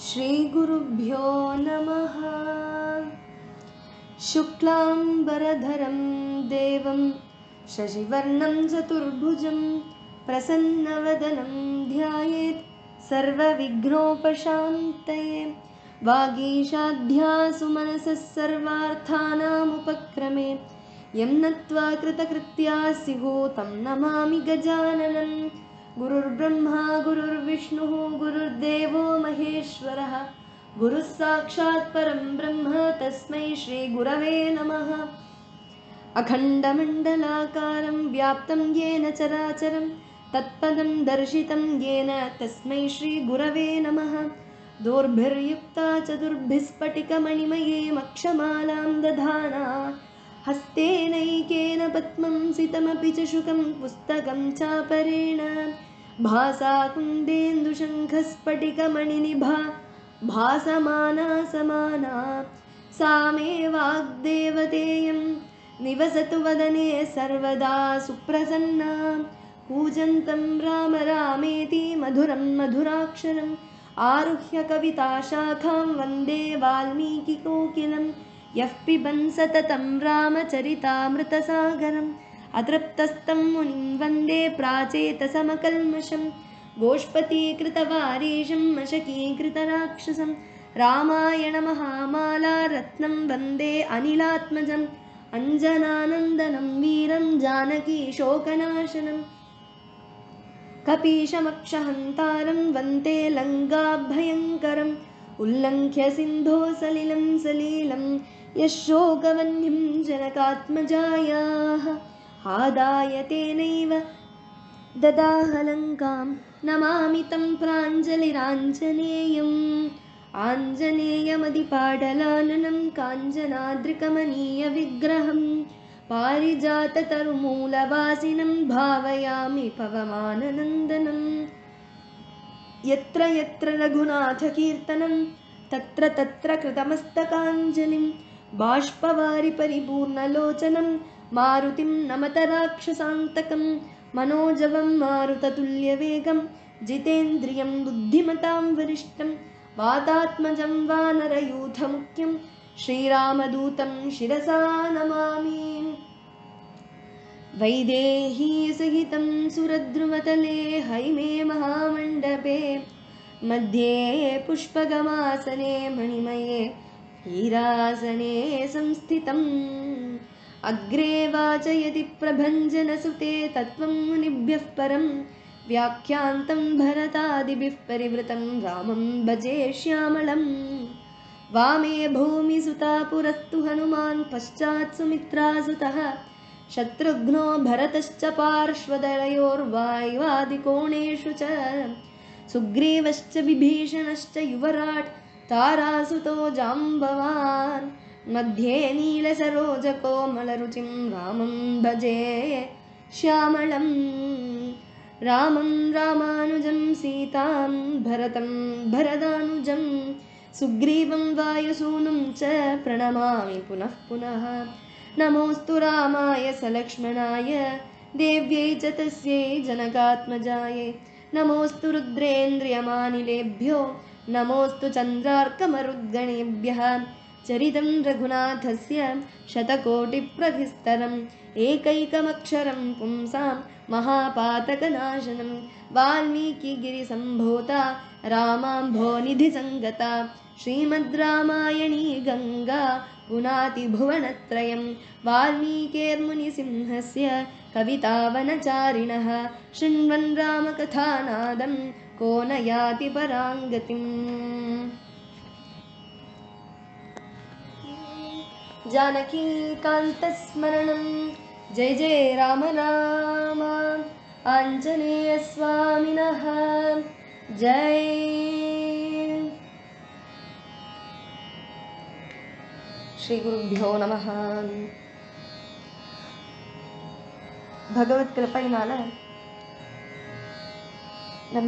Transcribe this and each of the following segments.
श्रीगुरुभ्यो नमः शुक्लाम्बरधरं देवं शशिवर्णं चतुर्भुजं प्रसन्नवदनं ध्यायेत् सर्वविघ्नोपशान्तये वागीशाध्यासु मनसः सर्वार्थानामुपक्रमे यं नत्वा कृतकृत्यासि तं नमामि गजाननं गुरुर्ब्रह्मा गुरुर्विष्णुः गुरुर्देवो महेश्वरः गुरुः साक्षात् परं ब्रह्म तस्मै श्रीगुरवे नमः अखण्डमण्डलाकारं व्याप्तं येन चराचरं तत्पदं दर्शितं येन तस्मै श्रीगुरवे नमः दोर्भिर्युक्ता चतुर्भिस्फटिकमणिमयीमक्षमालां दधाना हस्तेनैकेन पद्मं सितमपि च शुकं पुस्तकं चापरेण भासा कुन्देन्दुशङ्खस्फटिकमणिनिभा भासमाना समाना सा मे वाग्देवतेयं निवसतु वदने सर्वदा सुप्रसन्ना कूजन्तं राम रामेति मधुरं मधुराक्षरम् आरुह्य कविताशाखां वन्दे वाल्मीकिकोकिलं यः पिबन् सततं रामचरितामृतसागरम् अतृप्तस्तं मुनिं वन्दे प्राचेतसमकल्मषं गोष्पतीकृतवारीशं मशकीकृतराक्षसं रामायणमहामाला रत्नं वन्दे अनिलात्मजम् अञ्जनानन्दनं वीरं जानकीशोकनाशनम् कपीशमक्षहन्तारं वन्दे लङ्गाभयङ्करम् उल्लङ्घ्य सिन्धो सलिलं सलीलं यशोकवह्निं जनकात्मजायाः आदाय तेनैव ददाहलङ्कां नमामि तं प्राञ्जलिराञ्जनेयम् आञ्जनेयमदिपाटलाननं काञ्जनाद्रिकमनीयविग्रहं पारिजाततरुमूलवासिनं भावयामि पवमाननन्दनम् यत्र यत्र रघुनाथकीर्तनं तत्र तत्र कृतमस्तकाञ्जलिं बाष्पवारि परिपूर्णलोचनं मारुतिं नमत राक्षसान्तकं मनोजवं मारुततुल्यवेगं जितेन्द्रियं बुद्धिमतां वरिष्ठं वातात्मजं वानरयूथमुख्यं श्रीरामदूतं शिरसा नमामि वैदेहीसहितं सुरद्रुमतले हैमे महामण्डपे मध्ये पुष्पगमासने मणिमये हीरासने संस्थितम् अग्रे वाचयति प्रभञ्जनसुते तत्त्वं मुनिभ्यः परं व्याख्यान्तं भरतादिभिः परिवृतं रामं भजे श्यामलम् वामे भूमिसुता पुरस्तु हनुमान् पश्चात् सुमित्रासुतः शत्रुघ्नो भरतश्च पार्श्वदलयोर्वायुवादिकोणेषु च सुग्रीवश्च विभीषणश्च युवराट् तारासुतो जाम्बवान् मध्ये नीलसरोजकोमलरुचिं रामं भजे श्यामलं रामं रामानुजं सीतां भरतं भरदानुजं सुग्रीवं वायुसूनुं च प्रणमामि पुनः पुनः नमोऽस्तु रामाय सलक्ष्मणाय देव्यै च तस्यै जनकात्मजायै नमोऽस्तु रुद्रेन्द्रियमानिलेभ्यो नमोऽस्तु चन्द्रार्कमरुद्गणेभ्यः चरितं रघुनाथस्य शतकोटिप्रतिस्तरम् एकैकमक्षरं पुंसां महापातकनाशनं वाल्मीकिगिरिसम्भूता रामाम्भोनिधिसङ्गता श्रीमद् रामायणी गङ्गा पुनाति भुवनत्रयं वाल्मीकेर्मुनिसिंहस्य कवितावनचारिणः शृण्वन् रामकथानादं को न याति पराङ्गतिम् जानकीकान्तस्मरणं जय जय राम राम आञ्जनेयस्वामिनः जय ஸ்ரீகுருப்பியோ நம பகவத் கிருப்பையினால நம்ம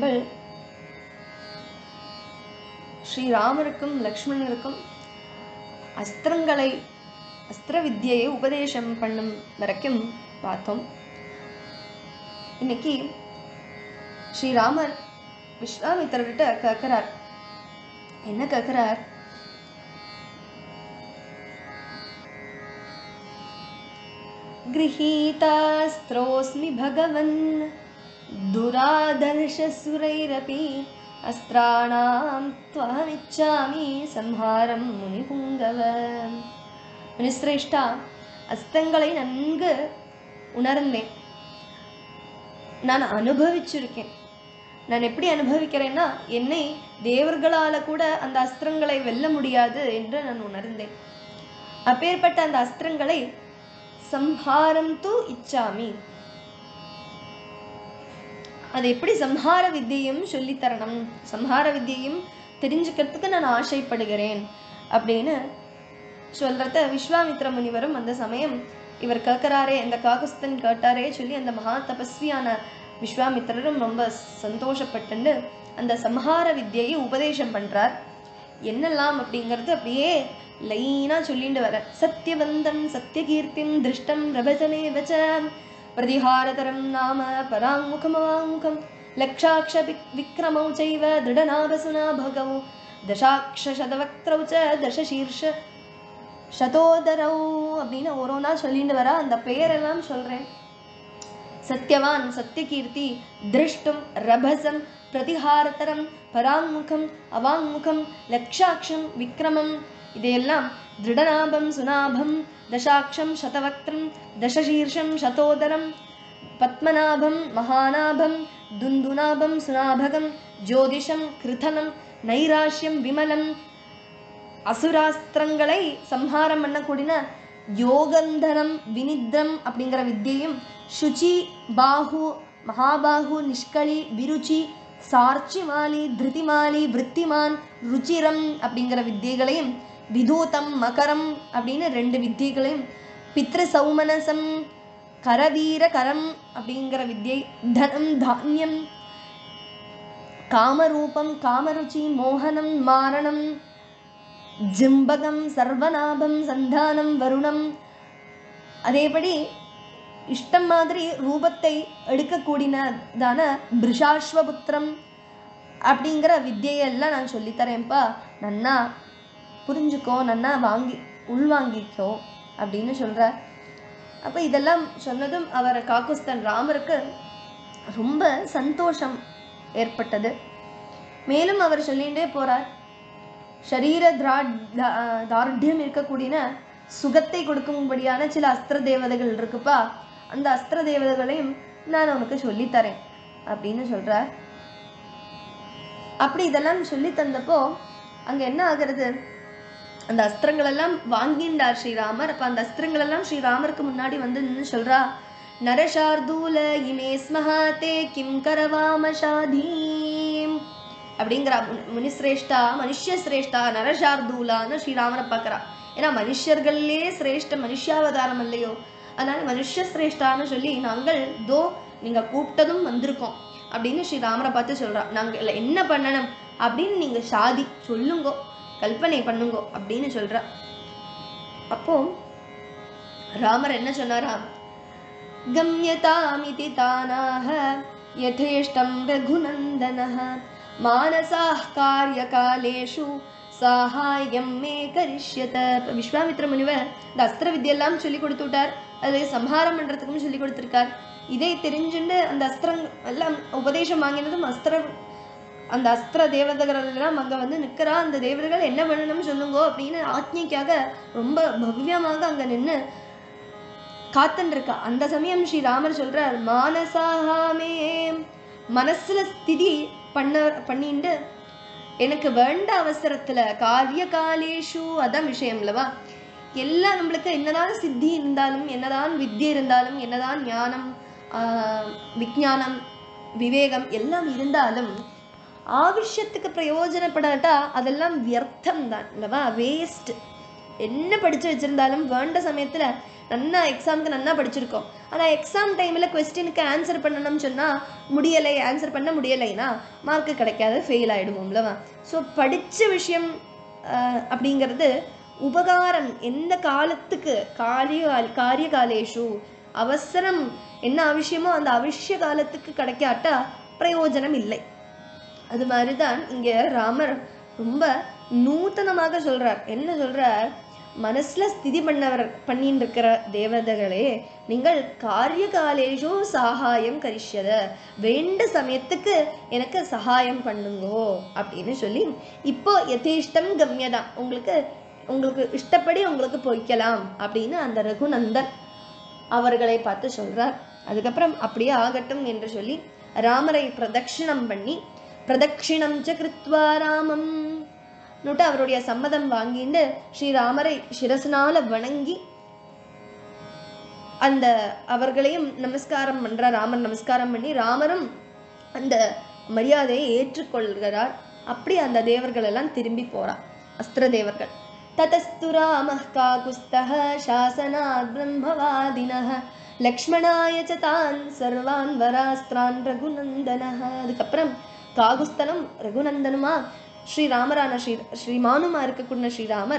ஸ்ரீராமருக்கும் லக்ஷ்மணருக்கும் அஸ்திரங்களை அஸ்திர வித்தியையை உபதேசம் பண்ணும் வரைக்கும் பார்த்தோம் இன்னைக்கு ஸ்ரீராமர் விஸ்வாமித்திரர்கிட்ட கேட்குறார் என்ன கேட்குறார் गृहीतास्त्रोऽस्मि भगवन् दुरादर्शसुरैरपि अस्त्राणां त्वहमिच्छामि संहारं முனிபுங்கவ முனிசிரேஷ்டா அஸ்தங்களை நன்கு உணர்ந்தேன் நான் அனுபவிச்சிருக்கேன் நான் எப்படி அனுபவிக்கிறேன்னா என்னை தேவர்களால கூட அந்த அஸ்திரங்களை வெல்ல முடியாது என்று நான் உணர்ந்தேன் அப்பேற்பட்ட அந்த அஸ்திரங்களை சம்ஹாரம் து இச்சாமி அது எப்படி சம்ஹார வித்தியையும் சொல்லித் தரணும் சம்ஹார வித்தியையும் தெரிஞ்சுக்கிறதுக்கு நான் ஆசைப்படுகிறேன் அப்படின்னு சொல்றத விஸ்வாமித்ர முனிவரும் அந்த சமயம் இவர் கேட்கிறாரே அந்த காகுஸ்தன் கேட்டாரே சொல்லி அந்த மகா தபஸ்வியான விஸ்வாமித்திரரும் ரொம்ப சந்தோஷப்பட்டு அந்த சம்ஹார வித்தியை உபதேசம் பண்றார் என்னெல்லாம் அப்படிங்கிறது அப்படியே லைனா சொல்லிட்டு வர சத்யவந்தம் சத்யகீர்த்திம் திருஷ்டம் பிரபஜனே வச்ச பிரதிஹாரதரம் நாம பராங்குகமவாங்குகம் லக்ஷாட்ச விக்- விக்ரமௌ சைவ திருடநாபசுனாபகௌ தசாட்ச சதவக்திரௌ ச தசசீர்ஷ சதோதரௌ அப்படின்னு ஒரோனா சொல்லிட்டு வர அந்த பெயரெல்லாம் சொல்றேன் சத்யவான் சத்யகீர்த்தி திருஷ்டும் ரபசம் பிரதிஹாரதரம் பராங்முகம் அவாங்முகம் லக்ஷாட்சம் விக்ரமம் இதையெல்லாம் திருடநாபம் சுனாபம் தசாட்சம் சதவக்திரம் தசசீர்ஷம் சதோதரம் பத்மநாபம் மகாநாபம் துந்துநாபம் சுனாபகம் ஜோதிஷம் கிருதனம் நைராஷ்யம் விமலம் அசுராஸ்திரங்களை சம்ஹாரம் பண்ணக்கூடிய யோகந்தனம் வினித்ரம் அப்படிங்கிற வித்தியையும் சுச்சி பாகு மகாபாகு நிஷ்களி விருச்சி சார்ச்சிமாலி திருதிமாலி விருத்திமான் ருச்சிரம் அப்படிங்கிற வித்தியைகளையும் விதூதம் மகரம் அப்படின்னு ரெண்டு வித்தியைகளையும் பித்ரு சௌமனசம் கரவீர கரம் அப்படிங்கிற வித்தியை தனம் தானியம் காமரூபம் காமருச்சி மோகனம் மாரணம் ஜிம்பகம் சர்வநாபம் சந்தானம் வருணம் அதேபடி இஷ்டம் மாதிரி ரூபத்தை எடுக்கக்கூடியதான பிருஷாஸ்வபுத்திரம் அப்படிங்கிற வித்தியையெல்லாம் நான் சொல்லித்தரேன்ப்பா நன்னா புரிஞ்சுக்கோ நன்னா வாங்கி உள்வாங்கிக்கோ அப்படின்னு சொல்கிறார் அப்போ இதெல்லாம் சொன்னதும் அவர் காக்குஸ்தன் ராமருக்கு ரொம்ப சந்தோஷம் ஏற்பட்டது மேலும் அவர் சொல்லிகிட்டே போறார் ஷரீர திரா தா- தார்ಢ்யம் இருக்கக்கூடிய சுகத்தை கொடுக்கும்படியான சில அஸ்திர தேவதைகள் இருக்குப்பா அந்த அஸ்திர தேவதைகளையும் நான் உனக்கு சொல்லித்தரேன் அப்படின்னு சொல்றார் அப்படி இதெல்லாம் சொல்லி தந்தப்போ அங்க என்ன ஆகிறது அந்த அஸ்திரங்கள் எல்லாம் வாங்கிண்டார் ஸ்ரீராமர் அப்ப அந்த அஸ்திரங்கள் எல்லாம் ஸ்ரீராமருக்கு முன்னாடி வந்து நின்று சொல்றா நரசார்தூல இமே ஸ்மஹா தே கிம் கரவாம ஷாதீம் அப்படிங்கிறா முனி- முனிசிரேஷ்டா மனுஷ்ய சிரேஷ்டா நரசார்தூலான்னு ஸ்ரீராமரை பார்க்கறா ஏன்னா மனுஷர்கள்லே சிரேஷ்ட மனுஷாவதாரம் இல்லையோ அதனால மனுஷ்ய சிரேஷ்டான்னு சொல்லி நாங்கள் தோ நீங்க கூப்பிட்டதும் வந்திருக்கோம் அப்படின்னு ஸ்ரீராமரை பார்த்து சொல்றா நாங்க இல்ல என்ன பண்ணணும் அப்படின்னு நீங்க சாதி சொல்லுங்கோ கல்பனை பண்ணுங்கோ அப்படின்னு சொல்றா அப்போ ராமர் என்ன சொன்னாரா गम्यतामिति तानाः यथेष्टं रघुनन्दनः मानसाः कार्यकालेषु சாகாயம் மே கரிஷ்யத இப்ப விஸ்வாமித்ர முனிவர் இந்த அஸ்திர வித்தியெல்லாம் சொல்லி கொடுத்து விட்டார் அதை சம்ஹாரம் பண்றதுக்கும் சொல்லி கொடுத்துருக்கார் இதை தெரிஞ்சுண்டு அந்த அஸ்திரம் எல்லாம் உபதேசம் வாங்கினதும் அஸ்திரம் அந்த அஸ்திர தேவதைகள் எல்லாம் அங்க வந்து நிக்கிறா அந்த தேவதைகள் என்ன பண்ணணும்னு சொல்லுங்கோ அப்படின்னு ஆத்மிக்காக ரொம்ப பவ்யமாக அங்க நின்று காத்துன்னு இருக்கா அந்த சமயம் ஸ்ரீ ராமர் சொல்றார் மானசாகாமே மனசுல ஸ்திதி பண்ண பண்ணிண்டு எனக்கு வேண்ட அவசரத்துல காரிய காலேஷு அதான் விஷயம் இல்லவா எல்லாம் நம்மளுக்கு என்னதான் சித்தி இருந்தாலும் என்னதான் வித்யை இருந்தாலும் என்னதான் ஞானம் ஆஹ், விஞ்ஞானம் விவேகம் எல்லாம் இருந்தாலும் ஆവശ്யத்துக்கு பிரயோஜனப்படாட்டா அதெல்லாம் வியர்த்தம் தான் இல்லவா வேஸ்ட் என்ன படிச்சு வச்சிருந்தாலும் வேண்ட சமயத்துல நன்னா எக்ஸாமுக்கு நன்னா படிச்சிருக்கோம் ஆனா எக்ஸாம் டைம்ல கொஸ்டினுக்கு ஆன்சர் பண்ணணும்னு சொன்னா முடியலை ஆன்சர் பண்ண முடியலைன்னா மார்க் கிடைக்காது ஃபெயில் ஆயிடுவோம்லவா ஸோ படிச்ச விஷயம் ஆஹ், அப்படிங்கிறது உபகாரம் எந்த காலத்துக்கு காரிய காரிய காலேஷு அவசரம் என்ன அவசியமோ அந்த அவசிய காலத்துக்கு கிடைக்காட்டா பிரயோஜனம் இல்லை அது மாதிரி தான் இங்கே ராமர் ரொம்ப நூத்தனமாக சொல்றார் என்ன சொல்றார் மனசுல ஸ்திதி பண்ணவர் பண்ணின்னு இருக்கிற தேவதைகளே நீங்கள் காரிய காலேஷோ சகாயம் கரிஷ்யத வேண்ட சமயத்துக்கு எனக்கு சகாயம் பண்ணுங்கோ அப்படின்னு சொல்லி இப்போ யதேஷ்டம் கம்யதான் உங்களுக்கு உங்களுக்கு இஷ்டப்படி உங்களுக்கு பொய்க்கலாம் அப்படின்னு அந்த ரகுநந்தன் அவர்களை பார்த்து சொல்றார் அதுக்கப்புறம் அப்படியே ஆகட்டும் என்று சொல்லி ராமரை பிரதட்சிணம் பண்ணி பிரதட்சிணம் ச கிருத்வா ராமம் நுட்டு அவருடைய சம்மதம் வாங்கிட்டு ஸ்ரீராமரை சிரசனால வணங்கி அந்த அவர்களையும் நமஸ்காரம் பண்ற ராமர் நமஸ்காரம் பண்ணி ராமரும் அந்த மரியாதையை ஏற்றுக்கொள்கிறார் அப்படி அந்த தேவர்கள் எல்லாம் திரும்பி போறா அஸ்திர தேவர்கள் ததஸ்து ராமः காகுஸ்தः சாசனாத் பிரம்மவாதினः லக்ஷ்மணாய ச தான் சர்வான் வராஸ்திரான் ரகுநந்தனः அதுக்கப்புறம் காகுஸ்தனும் ரகுநந்தனுமா ஸ்ரீராமரான ஸ்ரீ ஸ்ரீமானுமா இருக்கக்கூடிய ஸ்ரீராமர்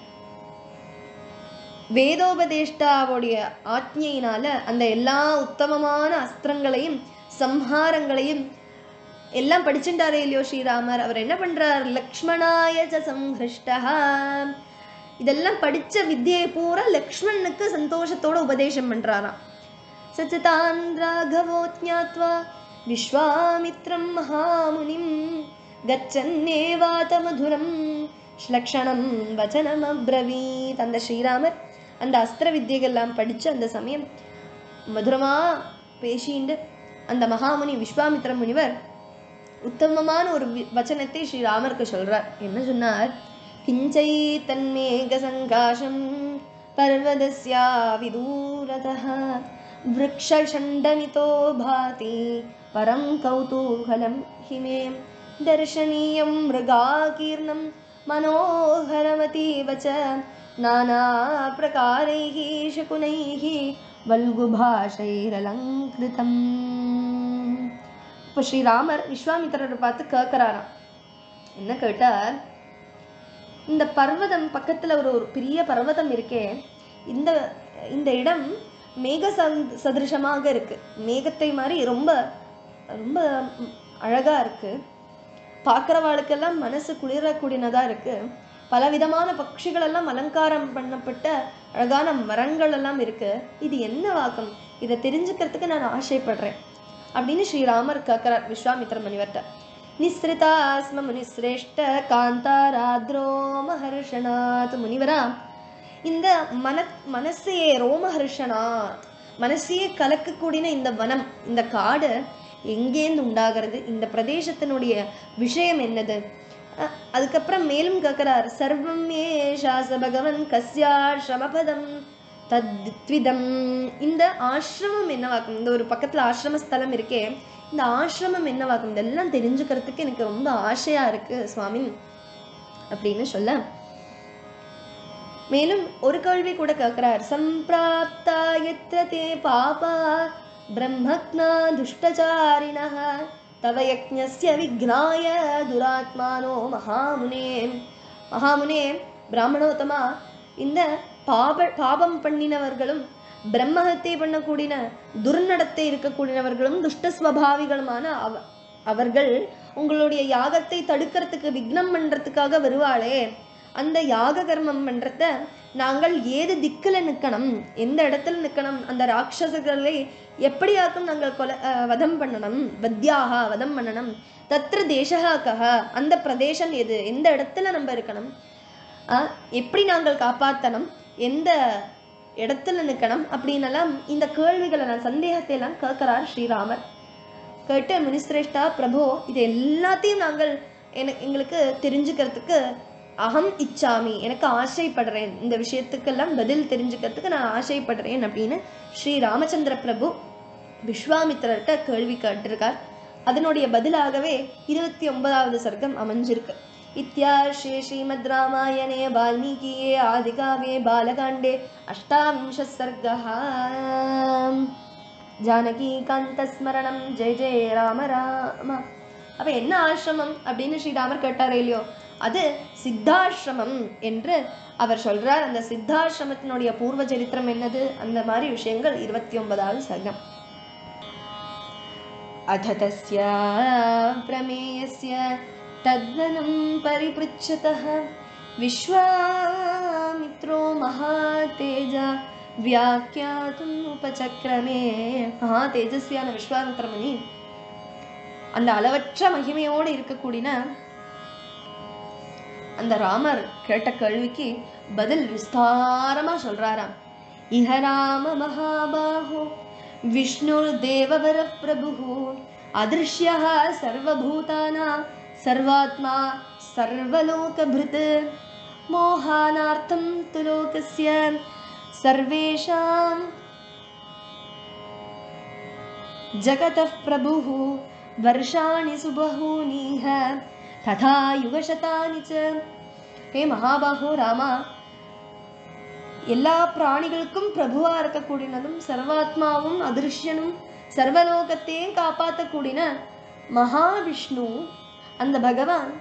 வேதோபதேஷ்டாவுடைய ஆജ്ഞையினால அந்த எல்லா உத்தமமான அஸ்திரங்களையும் சம்ஹாரங்களையும் எல்லாம் படிச்சுட்டாரே இல்லையோ ஸ்ரீராமர் அவர் என்ன பண்றார் லக்ஷ்மணாய ச சம்ஹிருஷ்டா இதெல்லாம் படிச்ச வித்தியை பூரா லக்ஷ்மணனுக்கு சந்தோஷத்தோட உபதேசம் பண்றாராம் சச்சதான் ராகவோ ஜாத்வா விஸ்வாமித்ரம் மகாமுனிம் கச்சன்னேவாத மதுரம் ஸ்லக்ஷணம் வச்சனம் அப்ரவீத் அந்த ஸ்ரீராமர் அந்த அஸ்திர வித்தியைகள்லாம் படிச்சு அந்த சமயம் மதுரமா பேசிண்டு அந்த மகாமுனி விஸ்வாமித்ர முனிவர் உத்தமமான ஒரு வி- வச்சனத்தை ஸ்ரீராமருக்கு சொல்றார் என்ன சொன்னார் கிஞ்சை தன்மேக சங்காசம் பர்வதஸ்யா விதூரதः वृक्षषण्डमितो भाति परं कौतूहलं हिमे दर्शनीयं मृगाकीर्णं मनोहरमतीव च नानाप्रकारैः शकुनैः वल्गुभाषैरलङ्कृतम् இப்போ ஸ்ரீராமர் விஸ்வாமித்திரரை பார்த்து கேட்குறாராம் என்ன கேட்டார் இந்த பர்வதம் பக்கத்துல ஒரு ஒரு பெரிய பர்வதம் இருக்கே இந்த இந்த இடம் மேக சந்- சதிருஷமாக இருக்கு மேகத்தை மாதிரி ரொம்ப ரொம்ப ம், அழகா இருக்கு பார்க்குறவாளுக்கெல்லாம் மனசு குளிரக்கூடியனதா இருக்கு பலவிதமான பட்சிகள் எல்லாம் அலங்காரம் பண்ணப்பட்ட அழகான மரங்கள் எல்லாம் இருக்கு இது என்ன வாக்கம் இதை தெரிஞ்சுக்கிறதுக்கு நான் ஆசைப்படுறேன் அப்படின்னு ஸ்ரீராமர் கேட்கிறார் விஸ்வாமித்திர முனிவர்கிட்ட நிஸ்ரிதா ஸ்ம முனிஸ்ரேஷ்ட காந்தாராத்ரோ மஹர்ஷனாத் முனிவரா இந்த மன மனசையே ரோமஹர்ஷனாத் மனசையே கலக்கக்கூடிய இந்த வனம் இந்த காடு எங்கேருந்து உண்டாகிறது இந்த பிரதேசத்தினுடைய விஷயம் என்னது அஹ் அதுக்கப்புறம் மேலும் கேட்கிறார் சர்வம் ஏஷாச பகவன் கஸ்யாஷ்ரமபதம் தத்விதம் இந்த ஆசிரமம் என்னவாக்கும் இந்த ஒரு பக்கத்துல ஆசிரம ஸ்தலம் இருக்கே இந்த ஆசிரமம் என்னவாக்கும் இதெல்லாம் தெரிஞ்சுக்கிறதுக்கு எனக்கு ரொம்ப ஆசையா இருக்கு சுவாமி அப்படின்னு சொல்ல மேலும் ஒரு கேள்வி கூட கேட்கிறார் சம்பிராப்தா எத்திர தே பாபா பிரம்மக்னா துஷ்டச்சாரிணः தவ யக்ஞஸ்ய விக்னாய துராத்மானோ மகாமுனே மகாமுனே பிராமணோத்தமா இந்த பாப பாபம் பண்ணினவர்களும் பிரம்மஹத்தை பண்ணக்கூடிய துர்நடத்தை இருக்கக்கூடியவர்களும் துஷ்ட ஸ்வபாவிகளுமான அவ அவர்கள் உங்களுடைய யாகத்தை தடுக்கிறதுக்கு விக்னம் பண்றதுக்காக வருவாளே அந்த யாக கர்மம் பண்றத நாங்கள் ஏது திக்குல நிக்கணும் எந்த இடத்துல நிக்கணும் அந்த ராட்சசர்களை எப்படியாக்கும் நாங்கள் கொலை அஹ், வதம் பண்ணணும் வத்யாகா வதம் பண்ணணும் தத்ர தேசகா கஹ அந்த பிரதேசம் எது எந்த இடத்துல நம்ம இருக்கணும் அஹ், எப்படி நாங்கள் காப்பாத்தணும் எந்த இடத்துல நிக்கணும் அப்படின்னெல்லாம் இந்த கேள்விகளை நான் சந்தேகத்தை எல்லாம் கேட்கிறார் ஸ்ரீராமர் கேட்டு முனிஸ்ரேஷ்டா பிரபு இது எல்லாத்தையும் நாங்கள் எனக்கு எங்களுக்கு தெரிஞ்சுக்கிறதுக்கு அகம் இச்சாமி எனக்கு ஆசைப்படுறேன் இந்த விஷயத்துக்கெல்லாம் பதில் தெரிஞ்சுக்கிறதுக்கு நான் ஆசைப்படுறேன் அப்படின்னு ஸ்ரீ ராமச்சந்திர பிரபு விஸ்வாமித்திரர்கிட்ட கேள்வி கேட்டிருக்கார் அதனுடைய பதிலாகவே இருபத்தி ஒன்பதாவது சர்க்கம் அமைஞ்சிருக்கு இத்தியார்ஷே ஸ்ரீமத் ராமாயணே வால்மீகியே ஆதிகாவே பாலகாண்டே அஷ்டாவிம்ச சர்க்கா ஜானகீகாந்தஸ்மரணம் ஜெய ஜெய ராம ராம அப்ப என்ன ஆசிரமம் அப்படின்னு ஸ்ரீராமர் கேட்டாரே இல்லையோ அது சித்தாசிரமம் என்று அவர் சொல்றார் அந்த சித்தாசிரமத்தினுடைய பூர்வ சரித்திரம் என்னது அந்த மாதிரி விஷயங்கள் இருபத்தி ஒன்பதாவது சர்க்கம் अथ तस्य प्रमेयस्य तद्वनं परिपृच्छतः विश्वामित्रो महातेज व्याख्यातुम् उपचक्रमे மகா தேஜஸ்வியான விஸ்வாமித்திர முனி அந்த அளவற்ற மகிமையோடு இருக்கக்கூடிய அந்த ராமர் கேட்ட கேள்விக்கு பதில் விஸ்தாரமா சொல்றாராம் இஹ ராம மகாபாஹோ விஷ்ணுர் தேவவர பிரபு அதிருஷ்யா சர்வபூதானா சர்வாத்மா சர்வலோகபிருத் மோகானார்த்தம் து லோகஸ்ய சர்வேஷாம் जगतः प्रभुः वर्षाणि सुबहूनीह तथा युगशतानि च ஹே மகாபாகோ ராமா எல்லா பிராணிகளுக்கும் பிரபுவா இருக்கக்கூடியனதும் சர்வாத்மாவும் அதிருஷ்யனும் சர்வலோகத்தையும் காப்பாற்றக்கூடியன மகாவிஷ்ணு அந்த பகவான்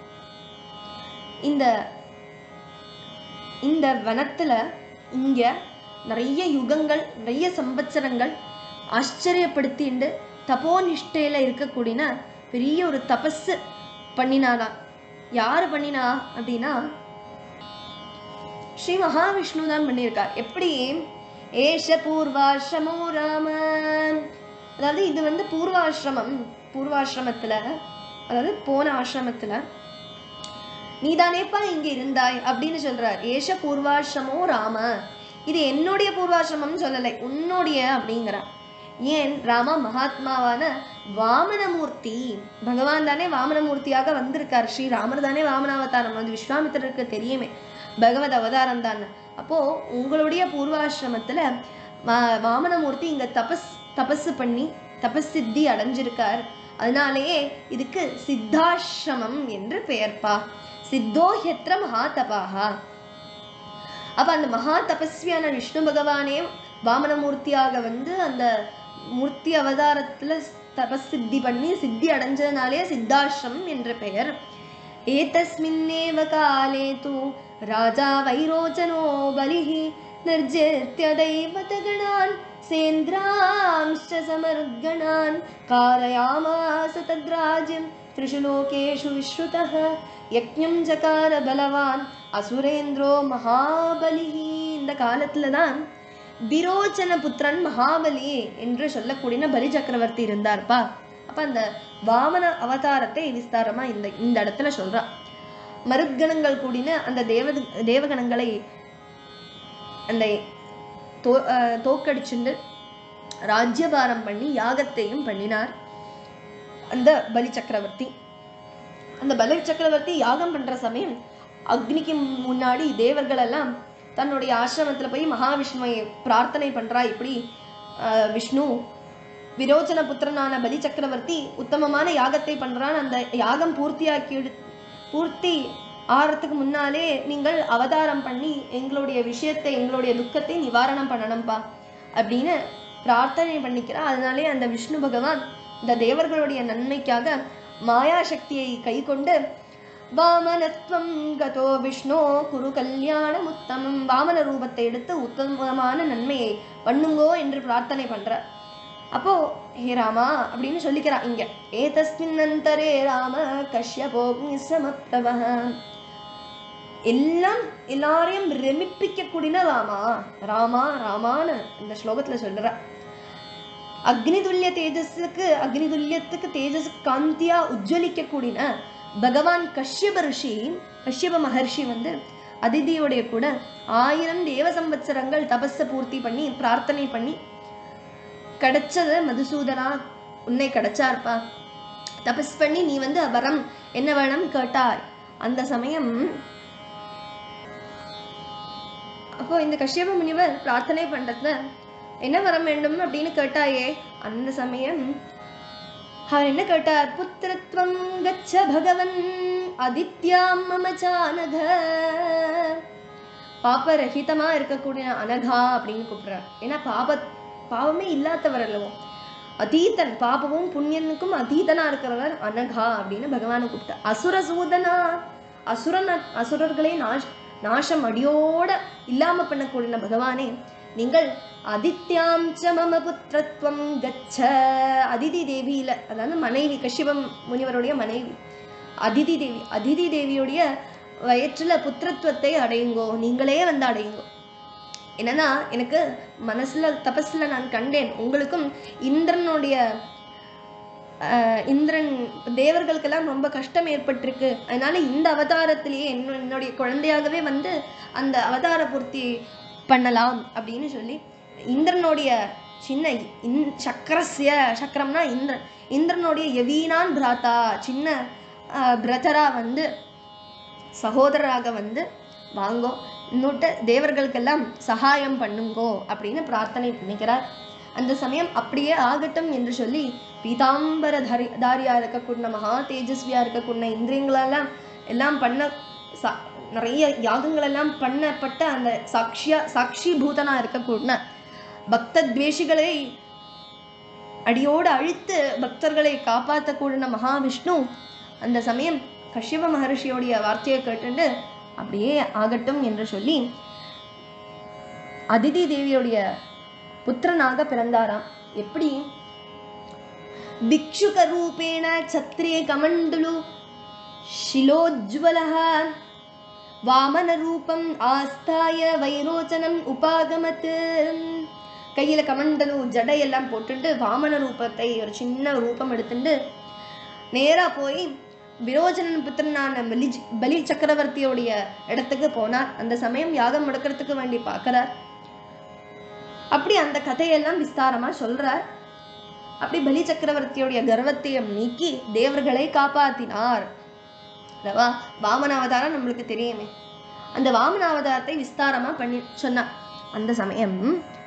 இந்த இந்த வனத்துல இங்க நிறைய யுகங்கள் நிறைய சம்பத்சரங்கள் ஆச்சரியப்படுத்திண்டு தபோனிஷ்டையில இருக்கக்கூடிய பெரிய ஒரு தபஸ் பண்ணினாதான் யாரு பண்ணினா அப்படின்னா ஸ்ரீ மகாவிஷ்ணு தான் பண்ணியிருக்கார் எப்படி ஏஷ பூர்வாசிரமோ ராம அதாவது இது வந்து பூர்வாசிரமம் பூர்வாசிரமத்துல அதாவது போன ஆசிரமத்துல நீதானேப்பா இங்க இருந்தாய் அப்படின்னு சொல்றார் ஏஷ பூர்வாசிரமோ ராம இது என்னுடைய பூர்வாசிரமம் சொல்லலை உன்னுடைய அப்படிங்கிறார் ஏன் ராமா மகாத்மாவான வாமனமூர்த்தி பகவான் தானே வாமனமூர்த்தியாக வந்திருக்கார் ஸ்ரீ ராமர் தானே வாமனாவதாரம் அது விஸ்வாமித்திரருக்கு தெரியுமே பகவத் அவதாரம் தான் அப்போ உங்களுடைய பூர்வாசிரமத்துல வா- வாமனமூர்த்தி இங்க தபஸ் தபஸ் பண்ணி தபஸ் சித்தி அடைஞ்சிருக்கார் அதனாலேயே இதுக்கு சித்தாசிரமம் என்று பெயர்ப்பா சித்தோ ஹெத்ர மகாதபாகா அப்ப அந்த மகா தபஸ்வியான விஷ்ணு பகவானே வாமனமூர்த்தியாக வந்து அந்த மூர்த்தி அவதாரத்துல தபஸ் சித்தி பண்ணி சித்தி அடைஞ்சதுனாலே சித்தாசிரமம் என்ற பெயர் ஏதஸ்மின்னேவ காலே தூ ராஜா வைரோச்சனோ பலிः निर्जित्य दैवतगणान् सेन्द्रांश्च समर्गणान् कारयामास तद्राज्यं त्रिषु लोकेषु विश्रुतः यज्ञं जकार பலவான் அசுரேந்திரோ மகாபலி இந்த காலத்துல தான் விரோச்சன புத்திரன் மகாபலி என்று சொல்லக்கூடிய பலி சக்கரவர்த்தி இருந்தார்ப்பா அப்ப அந்த வாமன அவதாரத்தை விஸ்தாரமா இந்த இந்த இடத்துல சொல்றா மருத்கணங்கள் கூடின அந்த தேவ தேவகணங்களை அந்த தோ அஹ் தோக்கடிச்சுண்டு ராஜ்யபாரம் பண்ணி யாகத்தையும் பண்ணினார் அந்த பலி சக்கரவர்த்தி அந்த பலி சக்கரவர்த்தி யாகம் பண்ற சமயம் அக்னிக்கு முன்னாடி தேவர்கள் எல்லாம் தன்னுடைய ஆசிரமத்துல போய் மகாவிஷ்ணுவை பிரார்த்தனை பண்றா இப்படி ஆஹ், விஷ்ணு விரோச்சன புத்திரனான பலி சக்கரவர்த்தி உத்தமமான யாகத்தை பண்றான் அந்த யாகம் பூர்த்தியாக்கி எடு- பூர்த்தி ஆறதுக்கு முன்னாலே நீங்கள் அவதாரம் பண்ணி எங்களுடைய விஷயத்தை எங்களுடைய துக்கத்தை நிவாரணம் பண்ணணும்பா அப்படின்னு பிரார்த்தனை பண்ணிக்கிறா அதனாலே அந்த விஷ்ணு பகவான் இந்த தேவர்களுடைய நன்மைக்காக மாயா சக்தியை கை கொண்டு வாமனத்வம் கதோ விஷ்ணு குரு கல்யாணம் உத்தமம் வாமன ரூபத்தை எடுத்து உத்தமமான நன்மையை பண்ணுங்கோ என்று பிரார்த்தனை பண்றார் அப்போ ஹே ராமா அப்படின்னு சொல்லிக்கிறா இங்க ஏதஸ்மின் அந்தரே ராம கஷ்யபோக்னி சமப்தவ எல்லாம் எல்லாரையும் ரெமிப்பிக்க கூடின ராமா ராமா ராமான்னு இந்த ஸ்லோகத்துல சொல்ற அக்னிதுல்ய தேஜஸுக்கு அக்னிதுல்யத்துக்கு தேஜஸ் காந்தியா உஜ்ஜலிக்க கூடின பகவான் கஷ்யப ரிஷி கஷ்யப மகர்ஷி வந்து அதிதியோடைய கூட ஆயிரம் தேவ சம்பத்சரங்கள் தபஸ பூர்த்தி பண்ணி பிரார்த்தனை பண்ணி கிடைச்சது மதுசூதனா உன்னை கிடைச்சார்ப்பா தபஸ் பண்ணி நீ வந்து வரம் என்ன வேணும் கேட்டாய் அந்த சமயம் அப்போ இந்த கஷ்யப முனிவர் பிரார்த்தனை பண்றதுல என்ன வரம் வேண்டும் அப்படின்னு கேட்டாயே அந்த சமயம் அவர் என்ன கேட்டார் புத்திரத்வம் கச்ச பகவன் அதித்யாம் மம சானக பாபரஹிதமா இருக்கக்கூடிய அனகா அப்படின்னு கூப்பிடுறார் ஏன்னா பாப பாவமே இல்லாதவர் அல்லவோ அதீதன் பாபமும் புண்ணியனுக்கும் அதீதனா இருக்கிறவர் அனகா அப்படின்னு பகவானை கூப்பிட்டார் அசுரசூதனா அசுரன் அசுரர்களை நாஷ் நாசம் அடியோட இல்லாம பண்ணக்கூடிய பகவானே நீங்கள் அதித்யாம் ச மம புத்திரத்வம் கச்ச அதிதி தேவியில அதாவது மனைவி கஷ்யபம் முனிவருடைய மனைவி அதிதி தேவி அதிதி தேவியுடைய வயிற்றுல புத்திரத்துவத்தை அடையுங்கோ நீங்களே வந்து அடையுங்கோ என்னன்னா எனக்கு மனசுல தபஸ்ல நான் கண்டேன் உங்களுக்கும் இந்திரனுடைய ஆஹ், இந்திரன் தேவர்களுக்கெல்லாம் ரொம்ப கஷ்டம் ஏற்பட்டிருக்கு அதனால இந்த அவதாரத்திலேயே என்ன- என்னுடைய குழந்தையாகவே வந்து அந்த அவதார பூர்த்தி பண்ணலாம் அப்படின்னு சொல்லி இந்திரனுடைய சின்ன இன் சக்கரஸ்ய சக்கரம்னா இந்திரன் இந்திரனுடைய யவீனான் பிராத்தா சின்ன பிரதரா வந்து சகோதரராக வந்து வாங்கோ இன்னொட்டு தேவர்களுக்கெல்லாம் சகாயம் பண்ணுங்கோ அப்படின்னு பிரார்த்தனை பண்ணிக்கிறார் அந்த சமயம் அப்படியே ஆகட்டும் என்று சொல்லி பீதாம்பர தாரி தாரியா இருக்கக்கூடிய மகா தேஜஸ்வியா இருக்கக்கூடிய இந்திரியங்களெல்லாம் எல்லாம் பண்ண சா- நிறைய யாகங்கள் எல்லாம் பண்ணப்பட்ட அந்த சாட்சியா சாட்சி பூதனா இருக்கக்கூடிய பக்த துவேஷிகளை அடியோடு அழித்து பக்தர்களை காப்பாற்றக்கூடிய மகாவிஷ்ணு அந்த சமயம் கஷ்யப மகர்ஷியோடைய வார்த்தையை கேட்டுண்டு அப்படியே ஆகட்டும் என்று சொல்லி அதிதி தேவியுடைய புத்திரனாக பிறந்தாராம் எப்படி भिक्षुक रूपेण छत्रे कमण्डलु शिलोज्ज्वलः वामनरूपम् आस्थाय வைரோச்சனம் உபாகமத் கையில கமண்டலு ஜடையெல்லாம் போட்டுட்டு வாமன ரூபத்தை ஒரு சின்ன ரூபம் எடுத்துட்டு நேரா போய் விரோச்சனன் புத்திரனான பலி பலி சக்கரவர்த்தியோடைய இடத்துக்கு போனார் அந்த சமயம் யாகம் முடக்கிறதுக்கு வேண்டி பார்க்கறார் அப்படி அந்த கதையெல்லாம் விஸ்தாரமா சொல்றார் அப்படி பலி சக்கரவர்த்தியுடைய கர்வத்தையும் நீக்கி தேவர்களை காப்பாத்தினார் அல்லவா வாமன அவதாரம் நம்மளுக்கு தெரியுமே அந்த வாமன அவதாரத்தை விஸ்தாரமா பண்ணி சொன்னார் அந்த சமயம்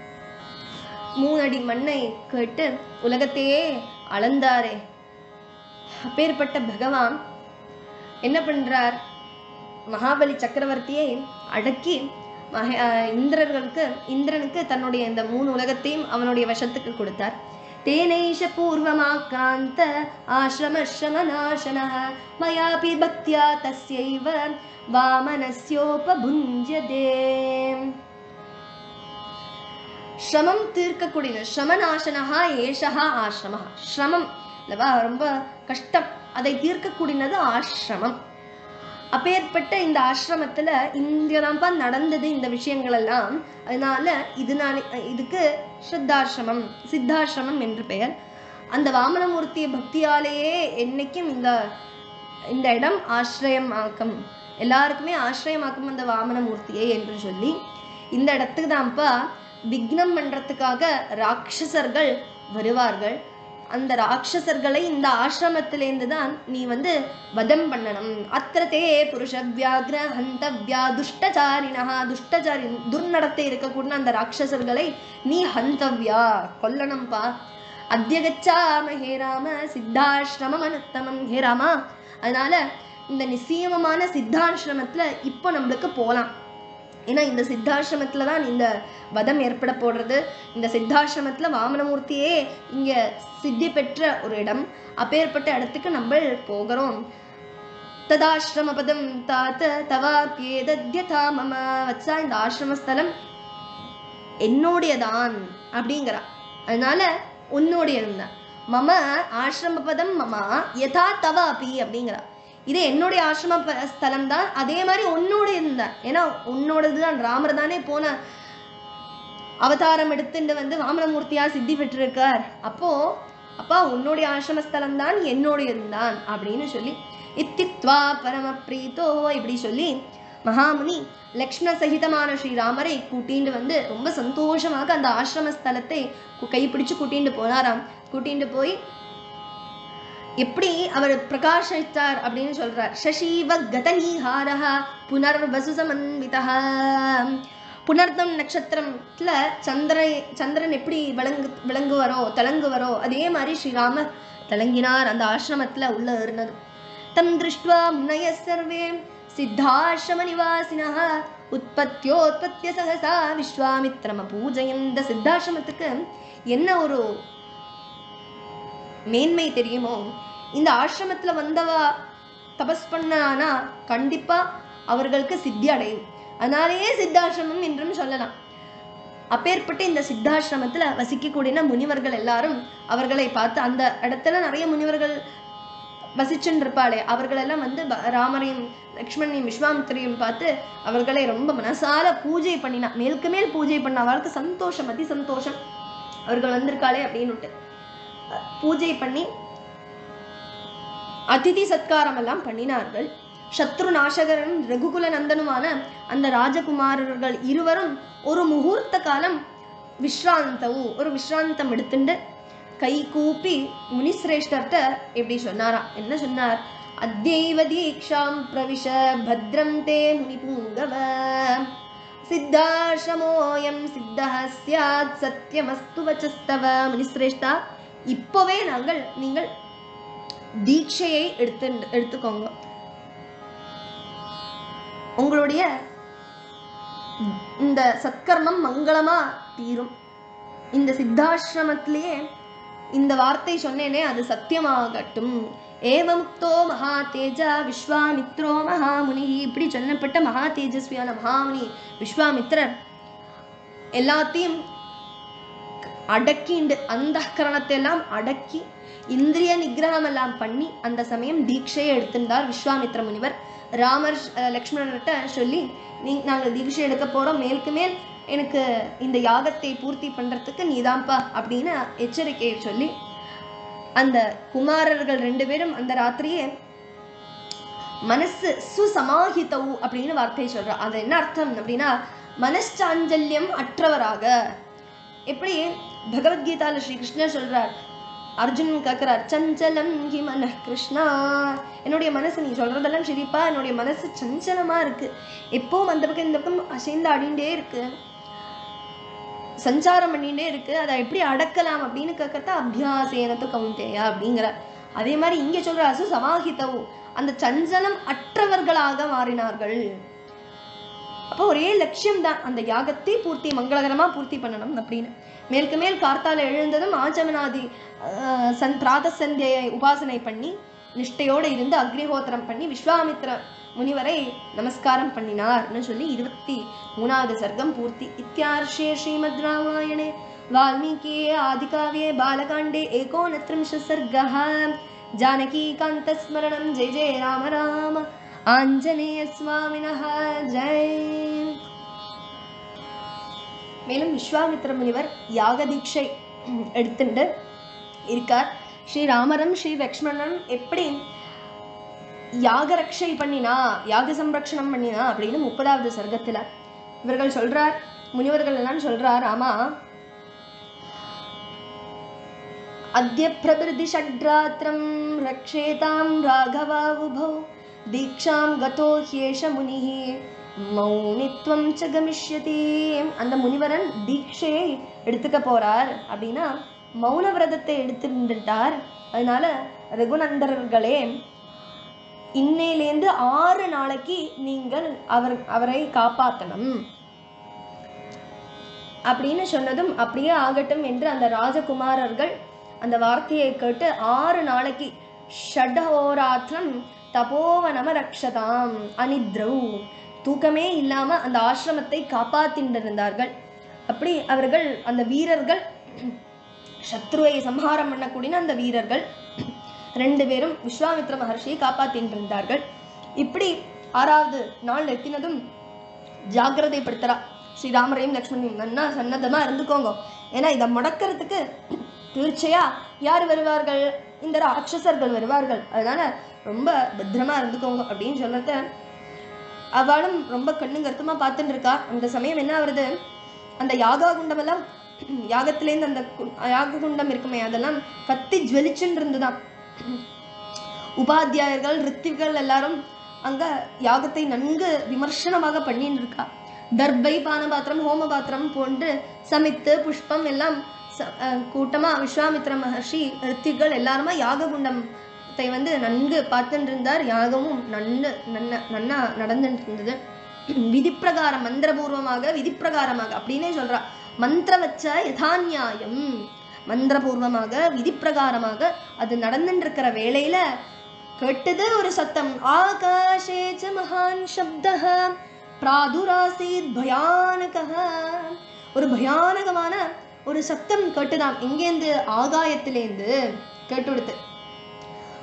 மூணடி மண்ணை கேட்டு உலகத்தையே அளந்தாரே அப்பேற்பட்ட பகவான் என்ன பண்றார் மகாபலி சக்கரவர்த்தியை அடக்கி மக அஹ் இந்திரர்களுக்கு இந்திரனுக்கு தன்னுடைய இந்த மூணு உலகத்தையும் அவனுடைய வசத்துக்கு கொடுத்தார் तेनैष पूर्वमाक्रान्त आश्रमश्रमनाशनः मयापि भक्त्या तस्यैव वामनस्योपभुञ्जते ஸ்ரமம் தீர்க்கக்கூடியது ஸ்ரமநாசனஹா ஏஷஹா ஆசிரமஹா ஸ்ரமம் அல்லவா ரொம்ப கஷ்டம் அதை தீர்க்கக்கூடியது ஆசிரமம் அப்பேற்பட்ட இந்த ஆசிரமத்துல இங்கதான்ப்பா நடந்தது இந்த விஷயங்கள் எல்லாம் அதனால இதனால இதுக்கு ஸ்ரத்தாசிரமம் சித்தாசிரமம் என்று பெயர் அந்த வாமனமூர்த்திய பக்தியாலேயே என்னைக்கும் இந்த இந்த இடம் ஆசிரியம் ஆக்கம் எல்லாருக்குமே ஆசிரியமாக்கும் அந்த வாமனமூர்த்தியே என்று சொல்லி இந்த இடத்துக்கு தான்ப்பா விக்னம் பண்றதுக்காக ராட்சசர்கள் வருவார்கள் அந்த ராட்சசர்களை இந்த ஆசிரமத்திலேருந்து தான் நீ வந்து வதம் பண்ணணும் அத்திரத்தே புருஷ வியாக்ர ஹந்தவ்யா துஷ்டச்சாரிணா துஷ்டச்சாரி துர்நடத்தை இருக்கக்கூடிய அந்த ராட்சசர்களை நீ ஹந்தவ்யா கொல்லணும்பா அத்தியகச்சாம ஹே ராம சித்தாசிரமம் அனுத்தமம் ஹே ராமா அதனால இந்த நிச்சயமமான சித்தாசிரமத்துல இப்போ நம்மளுக்கு போலாம் ஏன்னா இந்த சித்தாசிரமத்துல தான் இந்த வதம் ஏற்பட போடுறது இந்த சித்தாசிரமத்துல வாமனமூர்த்தியே இங்க சித்தி பெற்ற ஒரு இடம் அப்பேற்பட்ட இடத்துக்கு நம்ம போகிறோம் ததாசிரம பதம் தாத்த தவாப்பியேதத்யதா மம வச்சா இந்த ஆசிரமஸ்தலம் என்னுடையதான் அப்படிங்கிறா அதனால உன்னுடையது தான் மம ஆசிரம பதம் மம யதா தவ அப்பி அப்படிங்கிறா இது என்னுடைய ஆசிரம ப- ஸ்தலம் தான் அதே மாதிரி உன்னோட இருந்தா ஏன்னா உன்னோடது தான் ராமர் தானே போன அவதாரம் எடுத்துட்டு வந்து வாமனமூர்த்தியா சித்தி பெற்றிருக்கார் அப்போ அப்பா உன்னுடைய ஆசிரமஸ்தலம் தான் என்னுடையது தான் அப்படின்னு சொல்லி இத்தித்வா பரம பிரீத்தோ இப்படி சொல்லி மகாமுனி லக்ஷ்மண சகிதமான ஸ்ரீராமரை கூட்டிண்டு வந்து ரொம்ப சந்தோஷமாக அந்த ஆசிரம ஸ்தலத்தை கு- கைப்பிடிச்சு கூட்டிண்டு போனாராம் கூட்டிண்டு போய் எப்படி அவர் பிரகாசித்தார் அப்படின்னு சொல்றார் சசீவ கதனீஹாரஹ புனர் வசு சமன்விதா புனர்தம் நட்சத்திரத்துல சந்திரன் சந்திரன் எப்படி விளங்கு விளங்குவரோ திளங்குவரோ அதே மாதிரி ஸ்ரீராமர் திளங்கினார் அந்த ஆசிரமத்துல உள்ள இருந்தது தம் திருஷ்டுவா முனய சர்வே சித்தாசிரம நிவாசினः உற்பத்தியோத்பத்திய சகசா விஸ்வாமித்ரம பூஜையன் இந்த சித்தாசிரமத்துக்கு என்ன ஒரு மேன்மை தெரியுமோ இந்த ஆசிரமத்துல வந்தவா தபஸ் பண்ணானா கண்டிப்பா அவர்களுக்கு சித்தி அடையும் அதனாலேயே சித்தாசிரமம் என்றும் சொல்லலாம் அப்பேற்பட்ட இந்த சித்தாசிரமத்துல வசிக்கக்கூடிய முனிவர்கள் எல்லாரும் அவர்களை பார்த்து அந்த இடத்துல நிறைய முனிவர்கள் வசிச்சுன்னு இருப்பாளே அவர்களெல்லாம் வந்து ப- ராமரையும் லக்ஷ்மணையும் விஸ்வாமித்திரையும் பார்த்து அவர்களை ரொம்ப மனசால பூஜை பண்ணினா மேலுக்கு மேல் பூஜை பண்ண அவளுக்கு சந்தோஷம் அதி சந்தோஷம் அவர்கள் வந்திருக்காளே அப்படின்னுட்டு அஹ் பூஜை பண்ணி அதிதி சத்காரம் எல்லாம் பண்ணினார்கள் சத்ரு நாசகரன் ரகுகுல நந்தனுமான அந்த ராஜகுமாரர்கள் இருவரும் ஒரு முகூர்த்த காலம் விஸ்ராந்தவும் ஒரு விஸ்ராந்தம் எடுத்துண்டு கை கூப்பி முனிசிரேஷ்டர்கிட்ட எப்படி சொன்னாராம் என்ன சொன்னார் அத்யைவ தீக்ஷாம் பிரவிஷ பத்ரம் தே முனிபூங்கவ சித்தாசிரமோயம் சித்தः ஸ்யாத் சத்யமஸ்து வச்சஸ்தவ முனிசிரேஷ்டா இப்போவே நாங்கள் நீங்கள் தீட்சையை எடுத்து எடுத்துக்கோங்க உங்களுடைய இந்த சத்கர்மம் மங்களமா தீரும் இந்த சித்தாசிரமத்திலேயே இந்த வார்த்தை சொன்னேனே அது சத்தியமாகட்டும் ஏவமுக்தோ மகா தேஜா விஸ்வாமித்ரோ மகாமுனி இப்படி சொல்லப்பட்ட மகா தேஜஸ்வியான மகாமுனி விஸ்வாமித்ரர் எல்லாத்தையும் அடக்கிண்டு அந்த கரணத்தை எல்லாம் அடக்கி இந்திரிய நிகிரகம் எல்லாம் பண்ணி அந்த சமயம் தீட்சையை எடுத்திருந்தார் விஸ்வாமித்ர முனிவர் ராமர் அஹ், லக்ஷ்மணர்கிட்ட சொல்லி நீ நாங்கள் தீட்சை எடுக்க போறோம் மேலுக்கு மேல் எனக்கு இந்த யாகத்தை பூர்த்தி பண்றதுக்கு நீதான்ப்பா அப்படின்னு எச்சரிக்கையை சொல்லி அந்த குமாரர்கள் ரெண்டு பேரும் அந்த ராத்திரியே மனசு சுசமாஹிதவு அப்படின்னு வார்த்தையை சொல்றா அது என்ன அர்த்தம் அப்படின்னா மனச்சாஞ்சல்யம் அற்றவராக எப்படி பகவத்கீதால ஸ்ரீ கிருஷ்ணர் சொல்றார் அர்ஜுன் கேட்கிறார் சஞ்சலம் ஹி மன கிருஷ்ணா என்னுடைய மனசு நீ சொல்றதெல்லாம் சரிப்பா என்னுடைய மனசு சஞ்சலமா இருக்கு எப்பவும் அந்த பக்கம் இந்த பக்கம் அசைந்து அடிண்டே இருக்கு சஞ்சாரம் பண்ணிட்டே இருக்கு அதை எப்படி அடக்கலாம் அப்படின்னு கேட்கறத அபியாசேனத்து கவுந்தேயா அப்படிங்கிறார் அதே மாதிரி இங்க சொல்ற அசு சமாஹிதவு அந்த சஞ்சலம் அற்றவர்களாக மாறினார்கள் அப்போ ஒரே லட்சியம் தான் அந்த யாகத்தை பூர்த்தி மங்களகரமா பூர்த்தி பண்ணணும் அப்படின்னு மேலுக்கு மேல் கார்த்தால எழுந்ததும் ஆச்சமனாதி ஆஹ், சன் பிராத சந்தியை உபாசனை பண்ணி நிஷ்டையோட இருந்து அக்னிஹோத்திரம் பண்ணி விஸ்வாமித்ர முனிவரை நமஸ்காரம் பண்ணினார்னு சொல்லி இருபத்தி மூணாவது சர்க்கம் பூர்த்தி இத்தியார்ஷே ஸ்ரீமத் ராமாயணே வால்மீகியே ஆதிகாவியே பாலகாண்டே ஏகோனத்ரிம்ஷ சர்கः जानकीकान्तस्मरणं जय जय राम राम ஆஞ்சநேயஸ்வாமினஹ ஜெய் மேலும் விஸ்வாமித்திர முனிவர் யாக தீட்சை எடுத்துட்டு இருக்கார் ஸ்ரீ ராமரும் ஸ்ரீ லக்ஷ்மணன் எப்படி யாக ரக்ஷை பண்ணினா யாக சம்ரக்ஷணம் பண்ணினா அப்படின்னு முப்பதாவது சர்க்கத்துல இவர்கள் சொல்றார் முனிவர்கள் எல்லாம் சொல்றார் ஆமா अद्य प्रभृति षड्रात्रं रक्षेतां राघवावुभौ दीक्षां गतो ह्येष मुनिः மௌனித்வம் ச கமிஷ்யதி அந்த முனிவரன் தீட்சையை எடுத்துக்க போறார் அப்படின்னா மௌன விரதத்தை எடுத்துட்டார் அதனால ரகுநந்தர்களே இன்னையிலேந்து ஆறு நாளைக்கு நீங்கள் அவர் அவரை காப்பாற்றணும் அப்படின்னு சொன்னதும் அப்படியே ஆகட்டும் என்று அந்த ராஜகுமாரர்கள் அந்த வார்த்தையை கேட்டு ஆறு நாளைக்கு ஷடஹோராத்திரம் தபோவனம ரக்ஷதாம் அனித்ரௌ தூக்கமே இல்லாம அந்த ஆசிரமத்தை காப்பாத்தின்றிருந்தார்கள் அப்படி அவர்கள் அந்த வீரர்கள் சத்ருவை சம்ஹாரம் பண்ணக்கூடிய அந்த வீரர்கள் ரெண்டு பேரும் விஸ்வாமித்ர மகர்ஷியை காப்பாத்தின்றிருந்தார்கள் இப்படி ஆறாவது நாள் எத்தினதும் ஜாக்கிரதைப்படுத்துறா ஸ்ரீராமரையும் லக்ஷ்மணையும் நன்னா சன்னதமா இருந்துக்கோங்க ஏன்னா இதை முடக்கிறதுக்கு தீர்ச்சையா யார் வருவார்கள் இந்த ராட்சசர்கள் வருவார்கள் அதனால ரொம்ப பத்திரமா இருந்துக்கோங்க அப்படின்னு சொல்றத அவளும் ரொம்ப கண்ணும் கருத்துமா பார்த்துட்டு இருக்கா அந்த சமயம் என்ன வருது அந்த யாகா குண்டம் எல்லாம் யாகத்திலேருந்து அந்த கு- யாக குண்டம் இருக்குமே அதெல்லாம் கத்தி ஜுவலிச்சுன்னு இருந்துதான் உபாத்தியாயர்கள் ரித்திகள் எல்லாரும் அங்க யாகத்தை நன்கு விமர்சனமாக பண்ணின்னு இருக்கா தர்பை பானபாத்திரம் ஹோமபாத்திரம் போன்று சமைத்து புஷ்பம் எல்லாம் ச- அஹ் கூட்டமா விஸ்வாமித்ர மகர்ஷி ரித்திகள் எல்லாருமா யாக குண்டத்தை வந்து நன்கு பார்த்துட்டு இருந்தார் யாகமும் நன்னு நன்ன நன்னா நடந்துட்டு இருந்தது விதிப்பிரகாரம் மந்திரபூர்வமாக விதிப்பிரகாரமாக அப்படின்னே சொல்றா மந்திரவச்ச யதாநியாயம் மந்திரபூர்வமாக விதிப்பிரகாரமாக அது நடந்துட்டு இருக்கிற வேளையில கேட்டது ஒரு சத்தம் ஆகாஷே ச மகான் சப்தः பிராதுராசீத் பயானகः ஒரு பயானகமான ஒரு சத்தம் கேட்டுதாம் எங்கேருந்து ஆகாயத்திலேந்து கேட்டுடுத்து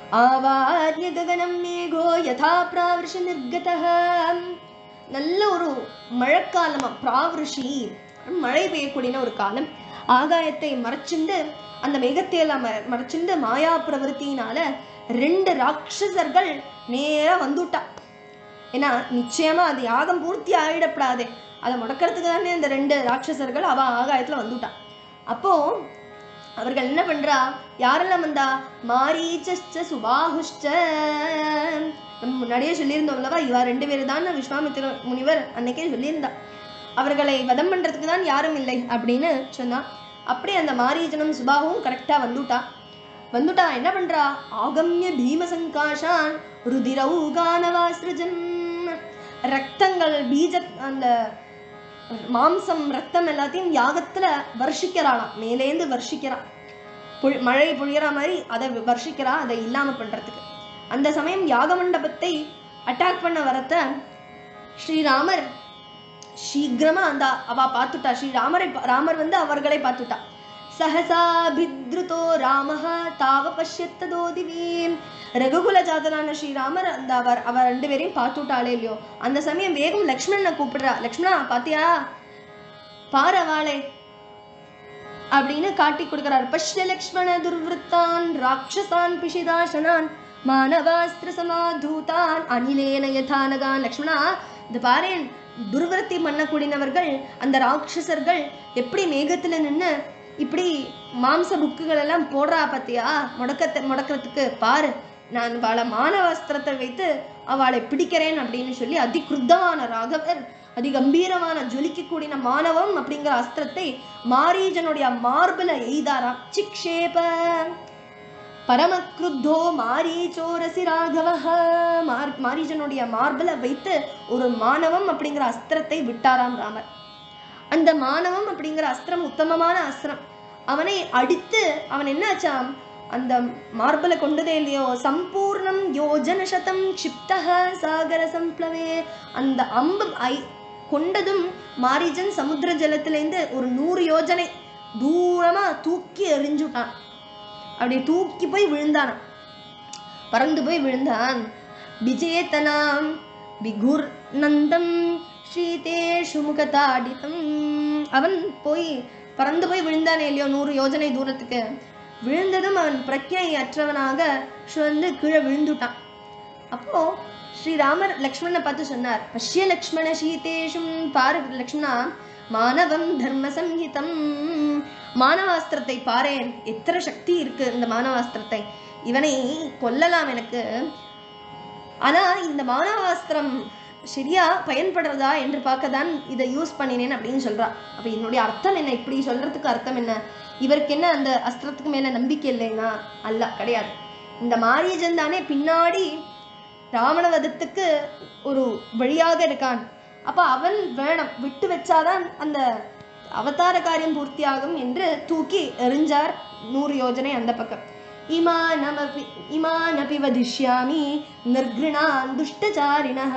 ஆவார்ய ககனம் மேகோ யதா பிராவிருஷ நிர்கதः நல்ல ஒரு மழைக்காலமா பிராவிருஷி மழை பெய்யக்கூடிய ஒரு காலம் ஆகாயத்தை மறைச்சுண்டு அந்த மேகத்தை எல்லாம் ம- மறைச்சுண்டு மாயா பிரவருத்தினால ரெண்டு ராட்சசர்கள் நேரா வந்துட்டா ஏன்னா நிச்சயமா அது யாகம் பூர்த்தி ஆயிடப்படாதே அதை முடக்கிறதுக்கு தானே இந்த ரெண்டு ராட்சசர்கள் அவ ஆகாயத்துல வந்துட்டா அப்போ அவர்கள் என்ன பண்றா யாரெல்லாம் வந்தா மாரீச்ச சுபாகுஷ்ட நம்ம முன்னாடியே சொல்லியிருந்தோம் அல்லவா இவா ரெண்டு பேர் தான் விஸ்வாமித்திர முனிவர் அன்னைக்கே சொல்லியிருந்தா அவர்களை வதம் பண்றதுக்கு தான் யாரும் இல்லை அப்படின்னு சொன்னா அப்படியே அந்த மாரீச்சனும் சுபாவும் கரெக்டா வந்துட்டா வந்துட்டா என்ன பண்றா ஆகம்ய பீமசங்காஷான் ருதிரௌகானவாசிருஜன் ரத்தங்கள் பீஜ அந்த மாம்சம் ரத்தம் எல்லாத்தையும் யாகத்துல வர்ஷிக்கிறாளாம் மேலேந்து வர்ஷிக்கிறா புழ் மழை பொழியற மாதிரி அதை வர்ஷிக்கிறா அதை இல்லாம பண்றதுக்கு அந்த சமயம் யாக மண்டபத்தை அட்டாக் பண்ண வரத்த ஸ்ரீராமர் சீக்கிரமா அந்த அவ பார்த்துட்டா ஸ்ரீராமரை பா- ராமர் வந்து அவர்களை பார்த்துட்டா சஹசா பித்ருதோ ராமஹ தாவ பஷ்யத்ததோ திவீம் ரகுகுல ஜாதலான ஸ்ரீராமர் அந்த அவர் அவர் ரெண்டு பேரையும் பார்த்துட்டாளே இல்லையோ அந்த சமயம் வேகம் லக்ஷ்மணனை கூப்பிடுறா லக்ஷ்மணா பாத்தியா பாரு அவளே அப்படின்னு காட்டி கொடுக்கிறார் பஷ்ய லக்ஷ்மண துர்வృత్తాன் ராட்சசான் பிஷிதாசனான் மானவாஸ்திர சமாதூதான் அனிலேன யதானகான் லக்ஷ்மணா இது பாரேன் துர்வருத்தி பண்ணக்கூடியவர்கள் அந்த ராட்சசர்கள் எப்படி மேகத்துல நின்னு இப்படி மாம்ச புக்குகள் எல்லாம் போடுறா பாத்தியா முடக்கத்தை முடக்கிறதுக்கு பாரு நான் அவளை மானவாஸ்திரத்தை வைத்து அவளை பிடிக்கிறேன் அப்படின்னு சொல்லி அதிகிருத்தமான ராகவர் அதிகம்பீரமான ஜொலிக்கக்கூடிய மானவம் அப்படிங்கிற அஸ்திரத்தை மாரீஜனுடைய மார்புல எய்தாராம் சிக்ஷேப பரமக்ருத்தோ மாரீச்சோரசி ராகவஹ மார் மாரீஜனுடைய மார்புல வைத்து ஒரு மானவம் அப்படிங்கிற அஸ்திரத்தை விட்டாராம் ராமர் அந்த மானவம் அப்படிங்கிற அஸ்திரம் உத்தமமான அஸ்திரம் அவனை அடித்து அவன் என்னாச்சாம் அந்த மார்பல கொண்டதே இல்லையோ சம்பூர்ணம் யோஜன சதம் க்ஷிப்தஹ சாகர சம்ப்ளவே அந்த அம்பு ஐ கொண்டதும் மாரீஜன் சமுத்திர ஜலத்திலேருந்து ஒரு நூறு யோஜனை தூரமா தூக்கி எறிஞ்சுட்டான் அப்படியே தூக்கி போய் விழுந்தானாம் பறந்து போய் விழுந்தான் விஜேதனாம் விகுர் நந்தம் ஸ்ரீதேஷு முகதாடிதம் அவன் போய் பறந்து போய் விழுந்தானே இல்லையோ நூறு யோஜனை தூரத்துக்கு விழுந்ததும் அவன் பிரக்ஞை அற்றவனாக வந்து கீழே விழுந்துட்டான் அப்போ ஸ்ரீராமர் லக்ஷ்மணனை பார்த்து சொன்னார் பஷ்ய லக்ஷ்மண சீதேஷும் பாரு லக்ஷ்மணா மானவம் தர்ம சம்ஹிதம் மானவாஸ்திரத்தை பாரேன் எத்தனை சக்தி இருக்கு இந்த மானவாஸ்திரத்தை இவனை கொல்லலாம் எனக்கு ஆனா இந்த மானவாஸ்திரம் சரியா பயன்படுறதா என்று பார்க்க தான் இதை யூஸ் பண்ணினேன் அப்படின்னு சொல்றா அப்ப என்னுடைய அர்த்தம் என்ன இப்படி சொல்றதுக்கு அர்த்தம் என்ன இவருக்கு என்ன அந்த அஸ்திரத்துக்கு மேல நம்பிக்கை இல்லைன்னா அல்ல கிடையாது இந்த மாரியஜன் தானே பின்னாடி ராவணவதத்துக்கு ஒரு வழியாக இருக்கான் அப்ப அவன் வேணும் விட்டு வச்சாதான் அந்த அவதார காரியம் பூர்த்தியாகும் என்று தூக்கி எறிஞ்சார் நூறு யோஜனை அந்த பக்கம் இமானமபி இமானபி வதிஷ்யாமி நிர்கிருணான் துஷ்டச்சாரிணः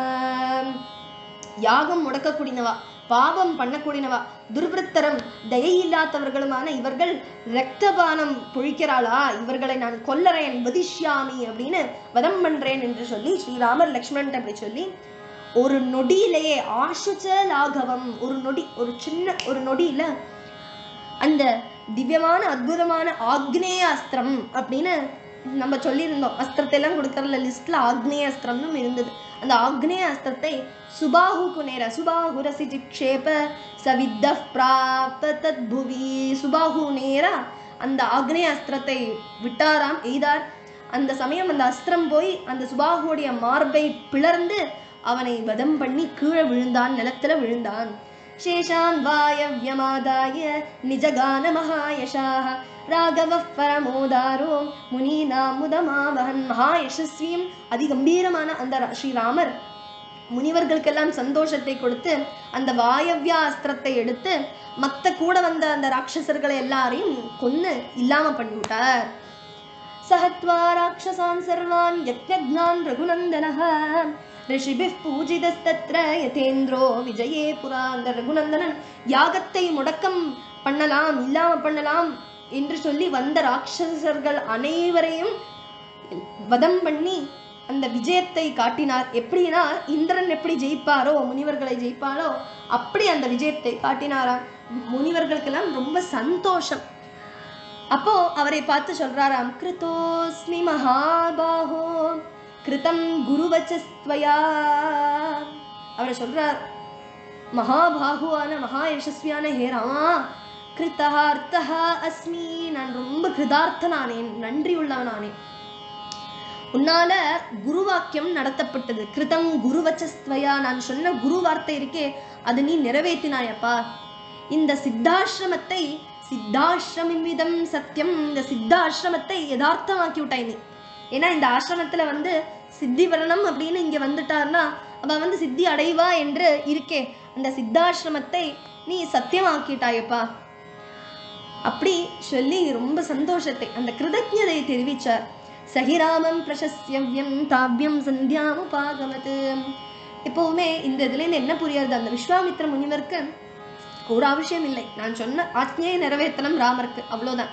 யாகம் முடக்கக்கூடியனவா பாவம் பண்ணக்கூடியனவா துர்வృத்தரம் தயை இல்லாதவர்களுமான இவர்கள் இரத்தபானம் பொழிக்கிறாளா இவர்களை நான் கொல்லறேன் வதிஷ்யாமி அப்படின்னு வதம் பண்றேன் என்று சொல்லி ஸ்ரீராமர் லக்ஷ்மணன் அப்படி சொல்லி ஒரு நொடியிலேயே ஆசுச்ச லாகவம் ஒரு நொடி ஒரு சின்ன ஒரு நொடியில அந்த திவ்யமான அற்புதமான ஆக்னேய அஸ்திரம் அப்படின்னு நம்ம சொல்லியிருந்தோம் அஸ்திரத்தை எல்லாம் கொடுக்கறதுல லிஸ்ட்ல ஆக்னேய அஸ்திரம்னு இருந்தது அந்த ஆக்னேய அஸ்திரத்தை சுபாஹுக்கு நேர சுபாஹுரசி சிக்ஷேப சவித்த பிராப்த தத் புவி சுபாஹு நேரா அந்த ஆக்னேய அஸ்திரத்தை விட்டாராம் எய்தார் அந்த சமயம் அந்த அஸ்திரம் போய் அந்த சுபாகுடைய மார்பை பிளர்ந்து அவனை வதம் பண்ணி கீழே விழுந்தான் நிலத்துல விழுந்தான் शेषान् वायव्यमादाय निजगान महायशाः ராகவ பரமோதாரோ முனீனா முதமாவகன் மகாயசஸ்வியும் அதிகம்பீரமான அந்த ர- ஸ்ரீராமர் முனிவர்களுக்கெல்லாம் சந்தோஷத்தை கொடுத்து அந்த வாயவ்யா அஸ்திரத்தை எடுத்து மத்த கூட வந்த அந்த ராட்சசர்களை எல்லாரையும் கொன்னு இல்லாம பண்ணிவிட்டார் सहत्वा राक्षसान् सर्वान् यज्ञज्ञान् रघुनन्दनः ऋषिभिः पूजितस्तत्र யதேந்திரோ விஜயே புரா அந்த ரகுநந்தனன் யாகத்தை முடக்கம் பண்ணலாம் இல்லாம பண்ணலாம் என்று சொல்லி வந்த ராட்சசர்கள் அனைவரையும் வதம் பண்ணி அந்த விஜயத்தை காட்டினார் எப்படின்னா இந்திரன் எப்படி ஜெயிப்பாரோ முனிவர்களை ஜெயிப்பாரோ அப்படி அந்த விஜயத்தை காட்டினாராம் முனிவர்களுக்கெல்லாம் ரொம்ப சந்தோஷம் அப்போ அவரை பார்த்து சொல்றாராம் கிருதோஸ்மி மகாபாஹோ கிருதம் குருவச்சஸ்துவயா அவர் சொல்றார் மகாபாகுவான மகா யசஸ்வியான ஹே ராமா கிருத்தார்த்தா அஸ்மி நான் ரொம்ப கிருதார்த்தனானேன் நன்றி உள்ளவனானேன் உன்னால குரு வாக்கியம் நடத்தப்பட்டது கிருதம் குருவச்சஸ்துவயா நான் சொன்ன குரு வார்த்தை இருக்கே அது நீ நிறைவேற்றினாயப்பா இந்த சித்தாசிரமத்தை சித்தாசிரமிதம் சத்தியம் இந்த சித்தாசிரமத்தை யதார்த்தமாக்கி விட்டாய் நீ ஏன்னா இந்த ஆசிரமத்துல வந்து சித்தி வரணும் அப்படின்னு இங்க வந்துட்டார்னா அவ வந்து சித்தி அடைவா என்று இருக்கே அந்த சித்தாசிரமத்தை நீ சத்தியமாக்கிட்டாயப்பா அப்படி சொல்லி ரொம்ப சந்தோஷத்தை அந்த கிருதஜதை தெரிவிச்சார் சகிராமம் பிரசஸ்யவ்யம் தாவ்யம் சந்தியாமுபாகமது எப்பவுமே இந்த இதுலேருந்து என்ன புரியாது அந்த விஸ்வாமித்ர முனிவருக்கு ஒரு அவசியம் இல்லை நான் சொன்ன ஆജ്ഞையை நிறைவேற்றணும் ராமருக்கு அவ்வளோதான்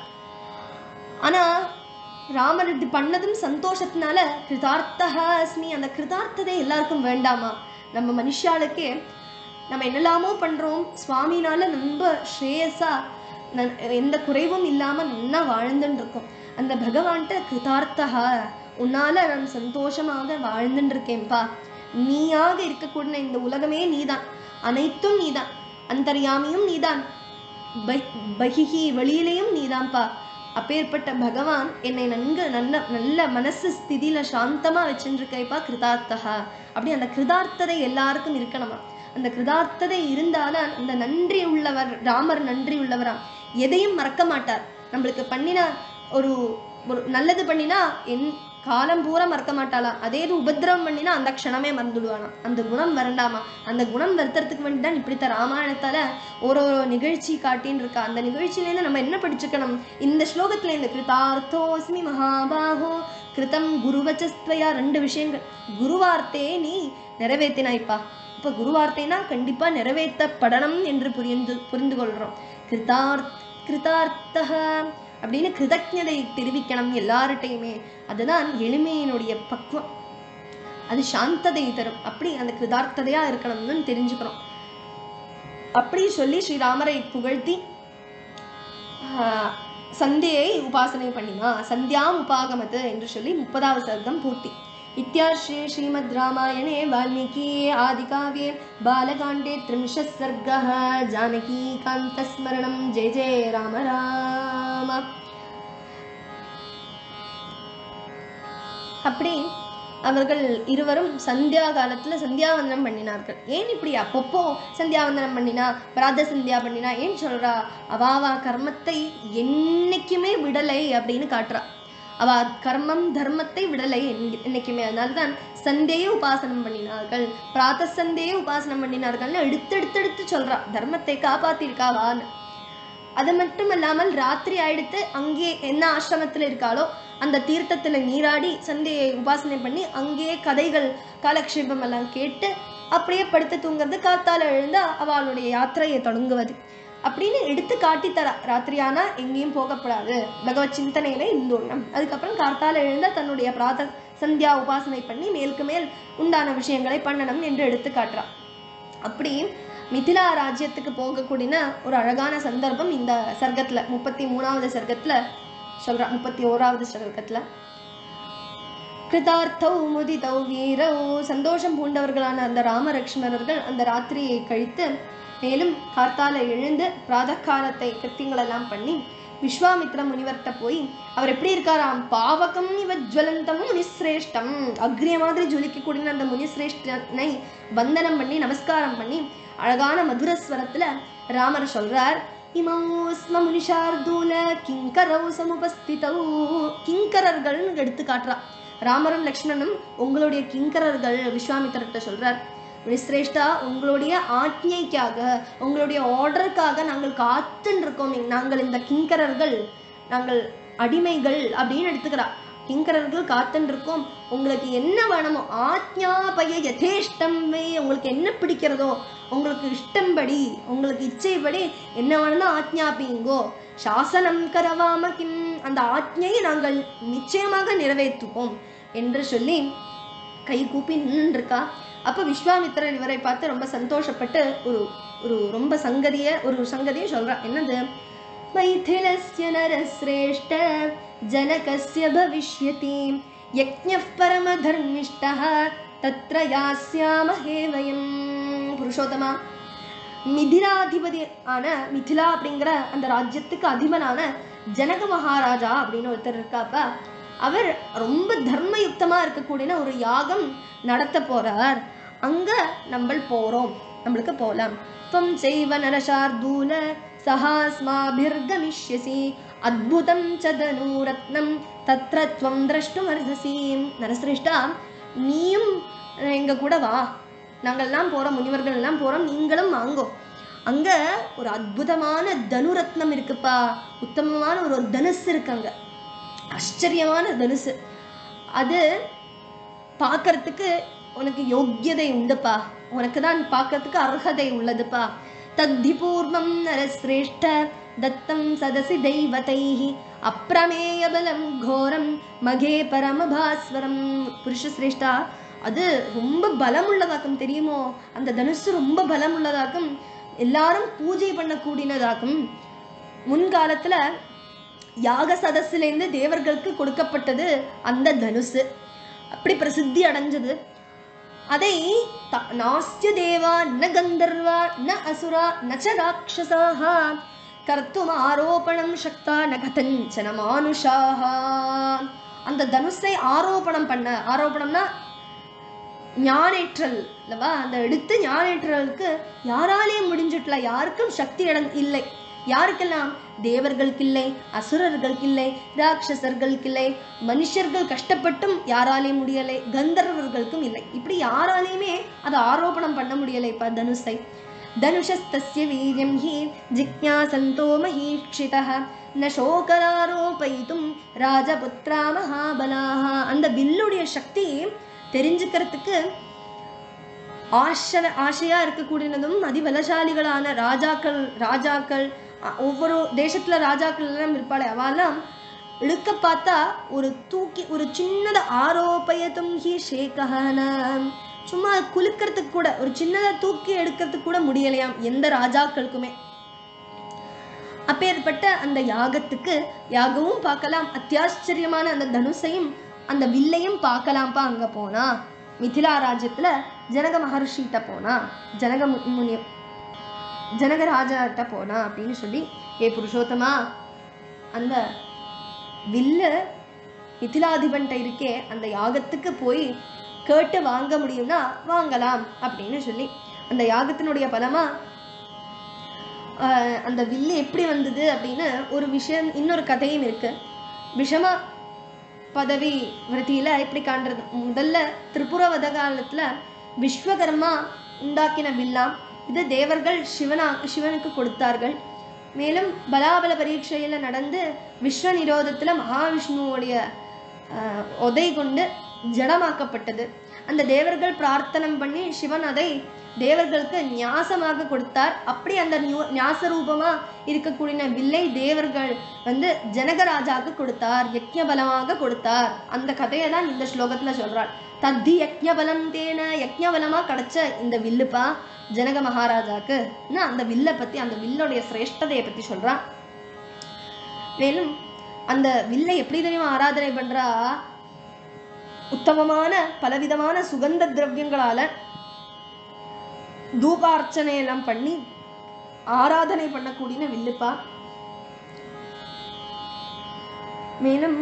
ஆனா ராமர் இது பண்ணதும் சந்தோஷத்தினால கிருதார்த்தா அஸ்மி அந்த கிருதார்த்ததை எல்லாருக்கும் வேண்டாமா நம்ம மனுஷாளுக்கே நம்ம என்னெல்லாமோ பண்றோம் சுவாமினால ரொம்ப ஸ்ரேயஸா நன்- எந்த குறைவும் இல்லாம நல்லா வாழ்ந்துட்டு இருக்கோம் அந்த பகவான்கிட்ட கிருதார்த்தா உன்னால நான் சந்தோஷமாக வாழ்ந்துட்டு இருக்கேன்பா நீயாக இருக்கக்கூடிய இந்த உலகமே நீதான் அனைத்தும் நீதான் அந்தர்யாமியும் நீதான் பை- பகிஹி வெளியிலையும் நீதான்ப்பா அப்பேற்பட்ட பகவான் என்னை நன்கு நல்ல நல்ல மனசு ஸ்திதியில சாந்தமா வச்சுருக்கைப்பா கிருதார்த்தகா அப்படி அந்த கிருதார்த்ததை எல்லாருக்கும் இருக்கணுமா அந்த கிருதார்த்ததை இருந்தாதான் அந்த நன்றி உள்ளவர் ராமர் நன்றி உள்ளவராம் எதையும் மறக்க மாட்டார் நம்மளுக்கு பண்ணின ஒரு ஒரு நல்லது பண்ணினா என் காலம் பூரா மறக்க மாட்டாளாம் அதே இது உபத்திரவம் பண்ணினா அந்த க்ஷணமே மறந்துடுவானாம் அந்த குணம் வரண்டாமா அந்த குணம் வருத்துறதுக்கு வேண்டி தான் இப்படித்த ராமாயணத்தால ஒரு ஒரு நிகழ்ச்சி காட்டின்னு இருக்கா அந்த நிகழ்ச்சியிலேருந்து நம்ம என்ன படிச்சுக்கணும் இந்த ஸ்லோகத்துல இந்த கிருதார்த்தோஸ்மி மகாபாகோ கிருதம் குருவச்சஸ்துவயா ரெண்டு விஷயங்கள் குருவார்த்தையே நீ நிறைவேத்தினாய்ப்பா இப்போ குருவார்த்தைனா கண்டிப்பா நிறைவேற்றப்படணும் என்று புரிந்து புரிந்து கொள்றோம் கிருதார்த் கிருதார்த்தக அப்படின்னு கிருதஜதை தெரிவிக்கணும் எல்லார்ட்டையுமே அதுதான் எளிமையினுடைய பக்குவம் அது சாந்ததை தரும் அப்படி அந்த கிருதார்த்ததையா இருக்கணும்னு தெரிஞ்சுக்கிறோம் அப்படி சொல்லி ஸ்ரீராமரை புகழ்த்தி ஆஹ், சந்தியை உபாசனை பண்ணினா சந்தியாம் உபாகமது என்று சொல்லி முப்பதாவது சர்க்கம் பூர்த்தி இத்தியாஸ்ரீ ஸ்ரீமத் ராமாயணே வால்மீகி ஆதிகாவ்யே பாலகாண்டே त्रिंशत् सर्गः ஜானகி காந்தஸ்மரணம் ஜெய ஜெய ராம ராம அப்படி அவர்கள் இருவரும் சந்தியா காலத்துல சந்தியாவந்தனம் பண்ணினார்கள் ஏன் இப்படி அப்பப்போ சந்தியாவந்தனம் பண்ணினா பிராத சந்தியா பண்ணினா ஏன் சொல்றா அவாவா கர்மத்தை என்னைக்குமே விடலை அப்படின்னு காட்டுறா அவ கர்மம் தர்மத்தை விடலை என்னை- என்னைக்குமே அதனால்தான் சந்தையை உபாசனம் பண்ணினார்கள் பிராத்த சந்தையை உபாசனம் பண்ணினார்கள்னு எடுத்து எடுத்து எடுத்து சொல்றா தர்மத்தை காப்பாத்திருக்காவான்னு அது மட்டும் இல்லாமல் ராத்திரி ஆயிடுத்து அங்கே என்ன ஆசிரமத்தில் இருக்காளோ அந்த தீர்த்தத்துல நீராடி சந்தையை உபாசனை பண்ணி அங்கேயே கதைகள் காலக்ஷேபம் எல்லாம் கேட்டு அப்படியே படுத்து தூங்குறது காத்தால எழுந்தா அவளுடைய யாத்திரையை தொடங்குவது அப்படின்னு எடுத்து காட்டி தரா ராத்திரியானா எங்கேயும் போகக்கூடாது பகவத் சிந்தனையில இருந்துள்ளம் அதுக்கப்புறம் காத்தால எழுந்தா தன்னுடைய பிராத சந்தியா உபாசனை பண்ணி மேலுக்கு மேல் உண்டான விஷயங்களை பண்ணணும் என்று எடுத்து காட்டுறா அப்படி மிதிலா ராஜ்யத்துக்கு போகக்கூடிய ஒரு அழகான சந்தர்ப்பம் இந்த சர்க்கத்துல முப்பத்தி மூணாவது சர்க்கத்துல சொல்றா முப்பத்தி ஓராவது சர்க்கத்துல கிருதார்த்தௌ முதிதௌ வீரௌ சந்தோஷம் பூண்டவர்களான அந்த ராமலக்ஷ்மணர்கள் அந்த ராத்திரியை கழித்து மேலும் கார்த்தால எழுந்து பிராதகாலத்தை கிருத்தியங்கள் எல்லாம் பண்ணி விஸ்வாமித்ர முனிவர்கிட்ட போய் அவர் எப்படி இருக்காராம் பாவகம் இவ ஜுவலந்தம் முனிசிரேஷ்டம் அக்னிய மாதிரி ஜொலிக்கக்கூடிய அந்த முனிசிரேஷ்டனை வந்தனம் பண்ணி நமஸ்காரம் பண்ணி அழகான மதுரஸ்வரத்துல ராமர் சொல்றார் இமௌ ஸ்ம முனிஷார்தூல கிங்கரௌ சமுபஸ்திதௌ கிங்கரர்கள்னு எடுத்து காட்டுறா ராமரும் லக்ஷ்மணனும் உங்களுடைய கிங்கரர்கள் விஸ்வாமித்திரர்கிட்ட சொல்றார் விஸ்ரேஷ்டா உங்களுடைய ஆജ്ഞைக்காக உங்களுடைய ஆர்டருக்காக நாங்கள் காத்துன்னு இருக்கோம் நாங்கள் இந்த கிங்கரர்கள் நாங்கள் அடிமைகள் அப்படின்னு எடுத்துக்கிறா கிங்கரர்கள் காத்துன்னு இருக்கோம் உங்களுக்கு என்ன வேணுமோ ஆக்ஞாபய யதேஷ்டமே உங்களுக்கு என்ன பிடிக்கிறதோ உங்களுக்கு இஷ்டம்படி உங்களுக்கு இச்சைப்படி என்ன வேணுமோ ஆக்ஞாபிங்கோ சாசனம் கரவாம கிம் அந்த ஆக்ஞையை நாங்கள் நிச்சயமாக நிறைவேற்றுவோம் என்று சொல்லி கை கூப்பி நின்றுருக்கா அப்போ விஸ்வாமித்திரர் இவரை பார்த்து ரொம்ப சந்தோஷப்பட்டு ஒரு ஒரு ரொம்ப சங்கதிய ஒரு சங்கதியை சொல்றா என்னது மைथिलस्य नरश्रेष्ठ जनकस्य भविष्यति यज्ञः परमधर्मिष्ठः तत्र यास्यामहे वयम् புருஷோத்தமா மிதிலாதிபதி ஆன மிதிலா அப்படிங்கிற அந்த ராஜ்யத்துக்கு அதிபனான ஜனக மகாராஜா அப்படின்னு ஒருத்தர் இருக்காப்பா அவர் ரொம்ப தர்மயுக்தமா இருக்கக்கூடிய ஒரு யாகம் நடத்த போறார் அங்க நம்ம போறோம் நம்மளுக்கு போலாம் துவம் செய்வ நரசார்தூல சஹாஸ்மாபிர்கமிஷ்யசி அத்புதம் ச தனூரத்னம் தத்ர துவம் திரஷ்டும் அர்ஹசி நரசிரேஷ்டா நீயும் எங்க கூட வா நாங்கள்லாம் போறோம் முனிவர்கள் எல்லாம் போறோம் நீங்களும் வாங்கோ அங்க ஒரு அற்புதமான தனுரத்னம் இருக்குப்பா உத்தமமான ஒரு தனுசு இருக்கு அங்க ஆச்சரியமான தனுசு அது பார்க்கறதுக்கு உனக்கு யோக்கியதை உண்டுப்பா உனக்கு தான் பார்க்கறதுக்கு அர்ஹதை உள்ளதுப்பா தத்தி பூர்வம் நரசிரேஷ்ட தத்தம் சதசி தெய்வதைஹி அப்பிரமேய பலம் கோரம் மகே பரமபாஸ்வரம் புருஷசிரேஷ்டா அது ரொம்ப பலம் உள்ளதாக்கும் தெரியுமோ அந்த தனுசு ரொம்ப பலம் உள்ளதாக்கும் எல்லாரும் பூஜை பண்ணக்கூடியதாக்கும் முன்காலத்துல யாக சதஸ்லேருந்து தேவர்களுக்கு கொடுக்கப்பட்டது அந்த தனுசு அப்படி பிரசித்தி அடைஞ்சது அதை த- நாஸ்ய தேவா ந கந்தர்வா ந அசுரா ந ச ராட்சசாக கர்த்தும் ஆரோபணம் சக்தா ந கதஞ்சன மானுஷாக அந்த தனுஷை ஆரோபணம் பண்ண ஆரோபணம்னா ஞானேற்றல் அல்லவா அந்த எடுத்து ஞானேற்றலுக்கு யாராலையும் முடிஞ்சிட்டல யாருக்கும் சக்தி இடம் இல்லை யாருக்கெல்லாம் தேவர்களுக்கு இல்லை அசுரர்களுக்கு இல்லை ராட்சசர்களுக்கு இல்லை மனுஷர்கள் கஷ்டப்பட்டும் யாராலையும் முடியலை கந்தர்வர்களுக்கும் இல்லை இப்படி யாராலையுமே அதை ஆரோபணம் பண்ண முடியலை இப்ப தனுஷை தனுஷஸ்தஸ்ய வீரியம் ஹி ஜிக்ஞாசந்தோ மஹீக்ஷிதः ந சோகராரோபயித்தும் ராஜபுத்ரா மகாபலாக அந்த வில்லுடைய சக்தி தெரிஞ்சுக்கிறதுக்கு ஆசை ஆசையா இருக்கக்கூடியதும் அதிபலசாலிகளான ராஜாக்கள் ராஜாக்கள் அ- ஒவ்வொரு தேசத்துல ராஜாக்கள் எல்லாம் இருப்பாளே அவெல்லாம் இழுக்க பார்த்தா ஒரு தூக்கி ஒரு சின்னத ஆரோப்பயத்தும் ஹி ஷேகஹன சும்மா குலுக்கிறதுக்கு கூட ஒரு சின்னதா தூக்கி எடுக்கிறதுக்கு கூட முடியலையாம் எந்த ராஜாக்களுக்குமே அப்பேற்பட்ட அந்த யாகத்துக்கு யாகமும் பார்க்கலாம் அத்தியாச்சரியமான அந்த தனுசையும் அந்த வில்லையும் பார்க்கலாம்ப்பா அங்க போனா மிथिला ராஜ்யத்துல ஜனக மகர்ஷிகிட்ட போனா ஜனக மு- முனி ஜனகராஜாட்ட போனா அப்படின்னு சொல்லி ஏ புருஷோத்தமா அந்த வில்லு மிथिलाதிபன்ட்ட இருக்கே அந்த யாகத்துக்கு போய் கேட்டு வாங்க முடியும்னா வாங்கலாம் அப்படின்னு சொல்லி அந்த யாகத்தினுடைய பலமா ஆஹ் அந்த வில்லு எப்படி வந்தது அப்படின்னு ஒரு விஷயம் இன்னொரு கதையும் இருக்கு விஷம பதவி விருத்தியில எப்படி காண்றது முதல்ல திரிபுர வத காலத்துல விஸ்வகர்மா உண்டாக்கின வில்லாம் இது தேவர்கள் சிவனா சிவனுக்கு கொடுத்தார்கள் மேலும் பலாபல பரீட்சையில நடந்து விஸ்வ நிரோதத்துல மகாவிஷ்ணுவோடைய ஆஹ், உதை கொண்டு ஜடமாக்கப்பட்டது அந்த தேவர்கள் பிரார்த்தனம் பண்ணி சிவன் அதை தேவர்களுக்கு ஞாசமாக கொடுத்தார் அப்படி அந்த நியூ- ஞாச ரூபமா இருக்கக்கூடிய வில்லை தேவர்கள் வந்து ஜனகராஜாவுக்கு கொடுத்தார் யக்ஞபலமாக கொடுத்தார் அந்த கதையை தான் இந்த ஸ்லோகத்துல சொல்றாள் தத்தி யக்ஞபலம் தேன யக்ஞபலமா கிடைச்ச இந்த வில்லுப்பா ஜனக மகாராஜாக்கு அந்த வில்லை பத்தி அந்த வில்லுடைய சிரேஷ்டதையை பத்தி சொல்றா மேலும் அந்த வில்லை எப்படி தெரியுமா ஆராதனை பண்றா உத்தமமான பலவிதமான சுகந்த திரவியங்களால தூபார்ச்சனை எல்லாம் பண்ணி ஆராதனை பண்ணக்கூடிய வில்லுப்பா மேலும்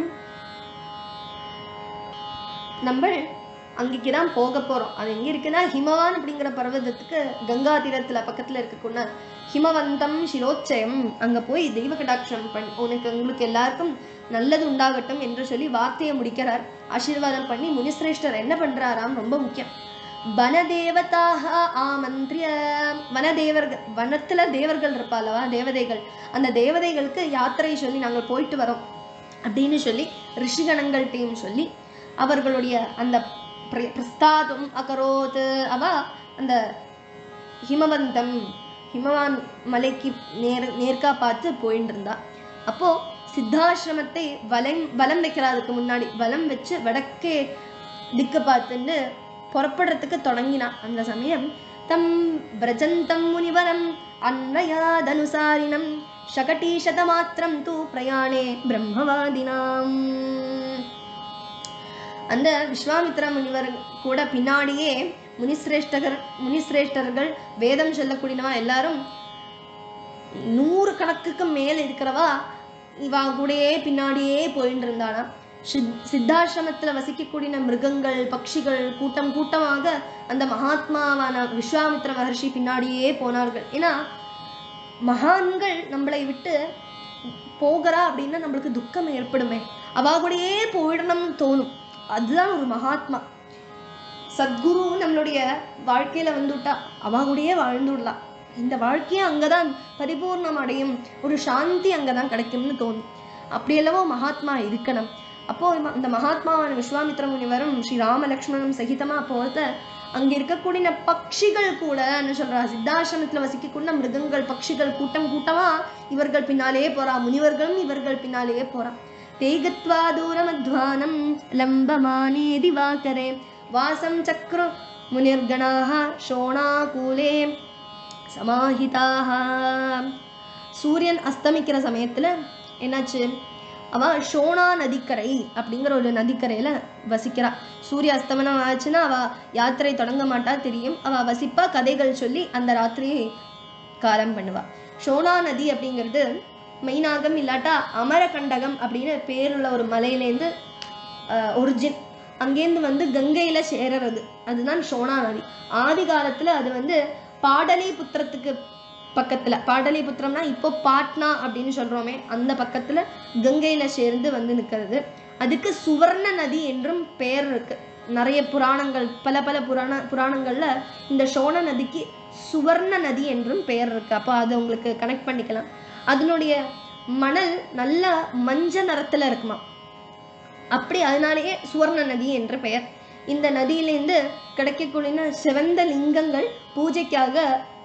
நம்ம அங்கேக்கு தான் போக போறோம் அது எங்க இருக்குன்னா ஹிமவான் அப்படிங்கிற பர்வதத்துக்கு கங்கா தீரத்துல பக்கத்துல இருக்கக்கூடிய ஹிமவந்தம் சிரோச்சயம் அங்க போய் தெய்வ கடாட்சம் பண் உனக்கு உங்களுக்கு எல்லாருக்கும் நல்லது உண்டாகட்டும் என்று சொல்லி வார்த்தையை முடிக்கிறார் ஆசீர்வாதம் பண்ணி முனிசிரேஷ்டர் என்ன பண்றாராம் ரொம்ப முக்கியம் வனதேவதாக ஆமந்திரிய வனதேவர்கள் வனத்துல தேவர்கள் இருப்பாளவா தேவதைகள் அந்த தேவதைகளுக்கு யாத்திரை சொல்லி நாங்கள் போயிட்டு வரோம் அப்படின்னு சொல்லி ரிஷிகணங்கள்கிட்டையும் சொல்லி அவர்களுடைய அந்த பிர- பிரஸ்தாதும் அகரோத் அவ அந்த ஹிமவந்தம் ஹிமவான் மலைக்கு நேர் நேர்க்கா பார்த்து போயிட்டு இருந்தா அப்போ சித்தாசிரமத்தை வலம் வலம் வைக்கிறதுக்கு முன்னாடி வலம் வச்சு வடக்கே திக்கு பார்த்துன்னு புறப்படுறதுக்கு தொடங்கினா அந்த சமயம் தம் பிரஜந்தம் முனிவரம் அன்வயாதனுசாரினம் ஷகடீஷதமாத்திரம் தூ பிரயாணே பிரம்மவாதினாம் அந்த விஸ்வாமித்ரா முனிவர் கூட பின்னாடியே முனிசிரேஷ்டகர் முனிசிரேஷ்டர்கள் வேதம் சொல்லக்கூடியவா எல்லாரும் நூறு கணக்குக்கு மேல இருக்கிறவா இவா கூடயே பின்னாடியே போயிட்டு இருந்தானா சித் சித்தாசிரமத்துல வசிக்கக்கூடிய மிருகங்கள் பட்சிகள் கூட்டம் கூட்டமாக அந்த மகாத்மாவான விஸ்வாமித்ர மகர்ஷி பின்னாடியே போனார்கள் ஏன்னா மகான்கள் நம்மளை விட்டு போகிறா அப்படின்னா நம்மளுக்கு துக்கம் ஏற்படுமே அவா கூடயே போயிடணும்னு தோணும் அதுதான் ஒரு மகாத்மா சத்குரு நம்மளுடைய வாழ்க்கையில வந்துட்டா அவா கூடயே வாழ்ந்துடலாம் இந்த வாழ்க்கையே அங்கதான் பரிபூர்ணம் அடையும் ஒரு சாந்தி அங்கதான் கிடைக்கும்னு தோணும் அப்படியெல்லவோ மகாத்மா இருக்கணும் அப்போ இம- அந்த மகாத்மாவான விஸ்வாமித்ர முனிவரும் ஸ்ரீ ராம லக்ஷ்மணனும் சகிதமா போத அங்க இருக்கக்கூடிய பட்சிகள் கூட என்ன சொல்றா சித்தாசிரமத்துல வசிக்கக்கூடிய மிருகங்கள் பட்சிகள் கூட்டம் கூட்டமா இவர்கள் பின்னாலேயே போறா முனிவர்களும் இவர்கள் பின்னாலேயே போறா தேகத்வா தூரமத்வானம் லம்பமானே திவாகரே வாசம் சக்ரு முனிர்கணாः ஷோணாகூலே சமாஹிதாக சூரியன் அஸ்தமிக்கிற சமயத்துல என்னாச்சு அவ ஷோனா நதிக்கரை அப்படிங்கிற ஒரு நதிக்கரையில வசிக்கிறா சூரிய அஸ்தமனம் ஆச்சுன்னா அவ யாத்திரை தொடங்க மாட்டா தெரியும் அவ வசிப்பா கதைகள் சொல்லி அந்த ராத்திரியை காலம் பண்ணுவா ஷோனா நதி அப்படிங்கிறது மெய்னாகம் இல்லாட்டா அமரகண்டகம் அப்படின்னு பேருள்ள ஒரு மலையிலேருந்து ஒரிஜின் அங்கேருந்து வந்து கங்கையில சேரறது அதுதான் ஷோனா நதி ஆதி காலத்துல அது வந்து பாடலிபுத்திரத்துக்கு பக்கத்துல பாடலிபுத்திரம்னா இப்போ பாட்னா அப்படின்னு சொல்றோமே அந்த பக்கத்துல கங்கையில சேர்ந்து வந்து நிக்கிறது அதுக்கு சுவர்ண நதி என்றும் பெயர் இருக்கு நிறைய புராணங்கள் பல பல புராண புராணங்கள்ல இந்த ஷோண நதிக்கு சுவர்ண நதி என்றும் பெயர் இருக்கு அப்போ அதை உங்களுக்கு கனெக்ட் பண்ணிக்கலாம் அதனுடைய மணல் நல்ல மஞ்ச நிறத்துல இருக்குமா அப்படி அதனாலேயே சுவர்ண நதி என்ற பெயர் இந்த நதியிலேருந்து கிடைக்கக்கூடிய சிவந்த லிங்கங்கள் பூஜைக்காக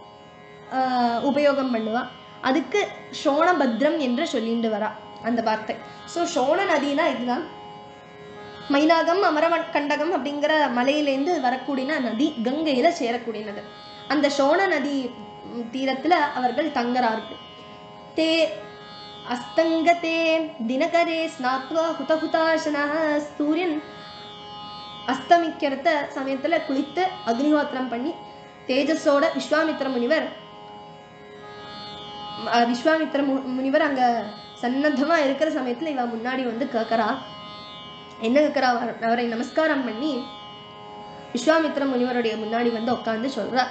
ஆஹ், உபயோகம் பண்ணுவா அதுக்கு சோணபத்ரம் என்று சொல்லிட்டு வரா அந்த வார்த்தை ஸோ சோண நதினா இதுதான் மைனாகம் அமரவன் கண்டகம் அப்படிங்கிற மலையிலேருந்து வரக்கூடிய நதி கங்கையில சேரக்கூடியது அந்த சோண நதி ம், தீரத்துல அவர்கள் தங்குறார்கள் தே அஸ்தங்கதே தினகரே ஸ்நாத்வா ஹுதஹுதாசனः சூரியன் அஸ்தமிக்கிறத சமயத்துல குளித்து அக்னிஹோத்திரம் பண்ணி தேஜஸோட விஸ்வாமித்திர முனிவர் அஹ், விஸ்வாமித்திர மு- முனிவர் அங்க சன்னத்தமா இருக்கிற சமயத்துல இவ முன்னாடி வந்து கேட்கறா என்ன கேட்கறா அவர்- அவரை நமஸ்காரம் பண்ணி விஸ்வாமித்திர முனிவருடைய முன்னாடி வந்து உட்கார்ந்து சொல்றா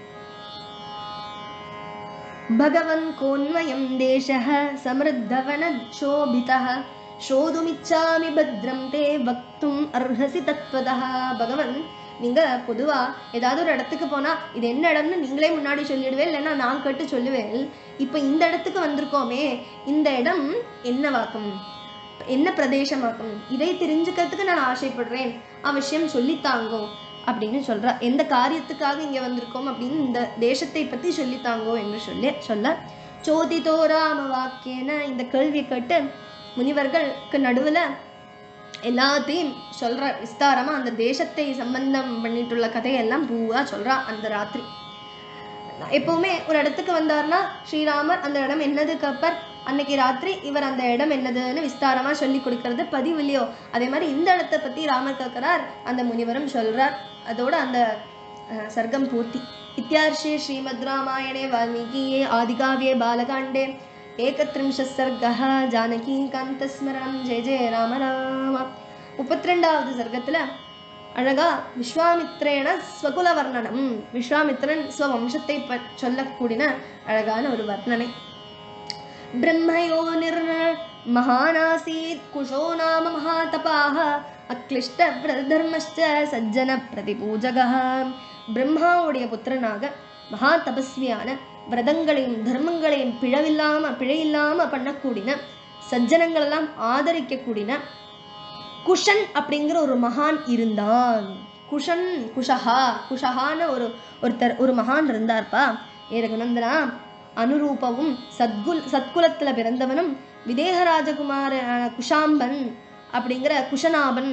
भगवन् कोन्वयं देशः समृद्धवनशोभितः शोधुमिच्छामि भद्रं ते वक्तुम् अर्हसि तत्त्वतः பகவன் நீங்க பொதுவா ஏதாவது ஒரு இடத்துக்கு போனா இது என்ன இடம்னு நீங்களே முன்னாடி சொல்லிடுவேன் இல்லைன்னா நான் கேட்டு சொல்லுவேன் இப்போ இந்த இடத்துக்கு வந்திருக்கோமே இந்த இடம் என்னவாக்கும் என்ன பிரதேசமாக்கும் இதை தெரிஞ்சுக்கிறதுக்கு நான் ஆசைப்படுறேன் அவசியம் சொல்லித்தாங்கோ அப்படின்னு சொல்றா எந்த காரியத்துக்காக இங்க வந்திருக்கோம் அப்படின்னு இந்த தேசத்தை பத்தி சொல்லித்தாங்கோ என்று சொல்லி சொல்ல சோதிதோ ராம வாக்கியன இந்த கேள்வியை கேட்டு முனிவர்களுக்கு நடுவுல எல்லாத்தையும் சொல்ற விஸ்தாரமா அந்த தேசத்தை சம்பந்தம் பண்ணிட்டுள்ள கதையெல்லாம் பூவா சொல்றா அந்த ராத்திரி எப்பவுமே ஒரு இடத்துக்கு வந்தார்னா ஸ்ரீராமர் அந்த இடம் என்னது கப்பர் அன்னைக்கு ராத்திரி இவர் அந்த இடம் என்னதுன்னு விஸ்தாரமா சொல்லி கொடுக்கறது பதிவு இல்லையோ அதே மாதிரி இந்த இடத்தை பத்தி ராமர் கேட்கிறார் அந்த முனிவரும் சொல்றார் அதோட அந்த அஹ், சர்க்கம் பூர்த்தி இத்தியார்ஷே ஸ்ரீமத் ராமாயணே வால்மீகியே ஆதிகாவியே பாலகாண்டே ஏகத்ரிம்ஷத் சர்க்கः ஜானகி காந்தஸ்மரணம் ஜெய ஜெய ராம ராம முப்பத்தி ரெண்டாவது சர்க்கத்துல அழகா விஸ்வாமித்ரேன ஸ்வகுல வர்ணனம் விஸ்வாமித்ரன் ஸ்வவம்சத்தை ப- சொல்லக்கூடிய அழகான ஒரு வர்ணனை ब्रह्मयोनिर् महानासीत् कुशो नाम महातपाः அக்லிஷ்டதர்மஸ்ச சஜ்ஜன பிரதிபூஜகः பிரம்மாவுடைய புத்திரனாக மகா தபஸ்வியான விரதங்களையும் தர்மங்களையும் பிழவில்லாம பிழையில்லாம பண்ணக்கூடிய சஜ்ஜனங்கள் எல்லாம் ஆதரிக்கக்கூடின குஷன் அப்படிங்கிற ஒரு மகான் இருந்தான் குஷன் குஷஹா குஷஹான ஒரு ஒருத்தர் ஒரு மகான் இருந்தார்ப்பா ஏ ரகுநந்தனா அனுரூபவும் சத்குல் சத்குலத்துல பிறந்தவனும் விதேக ராஜகுமாரனான குஷாம்பன் அப்படிங்கிற குஷநாபன்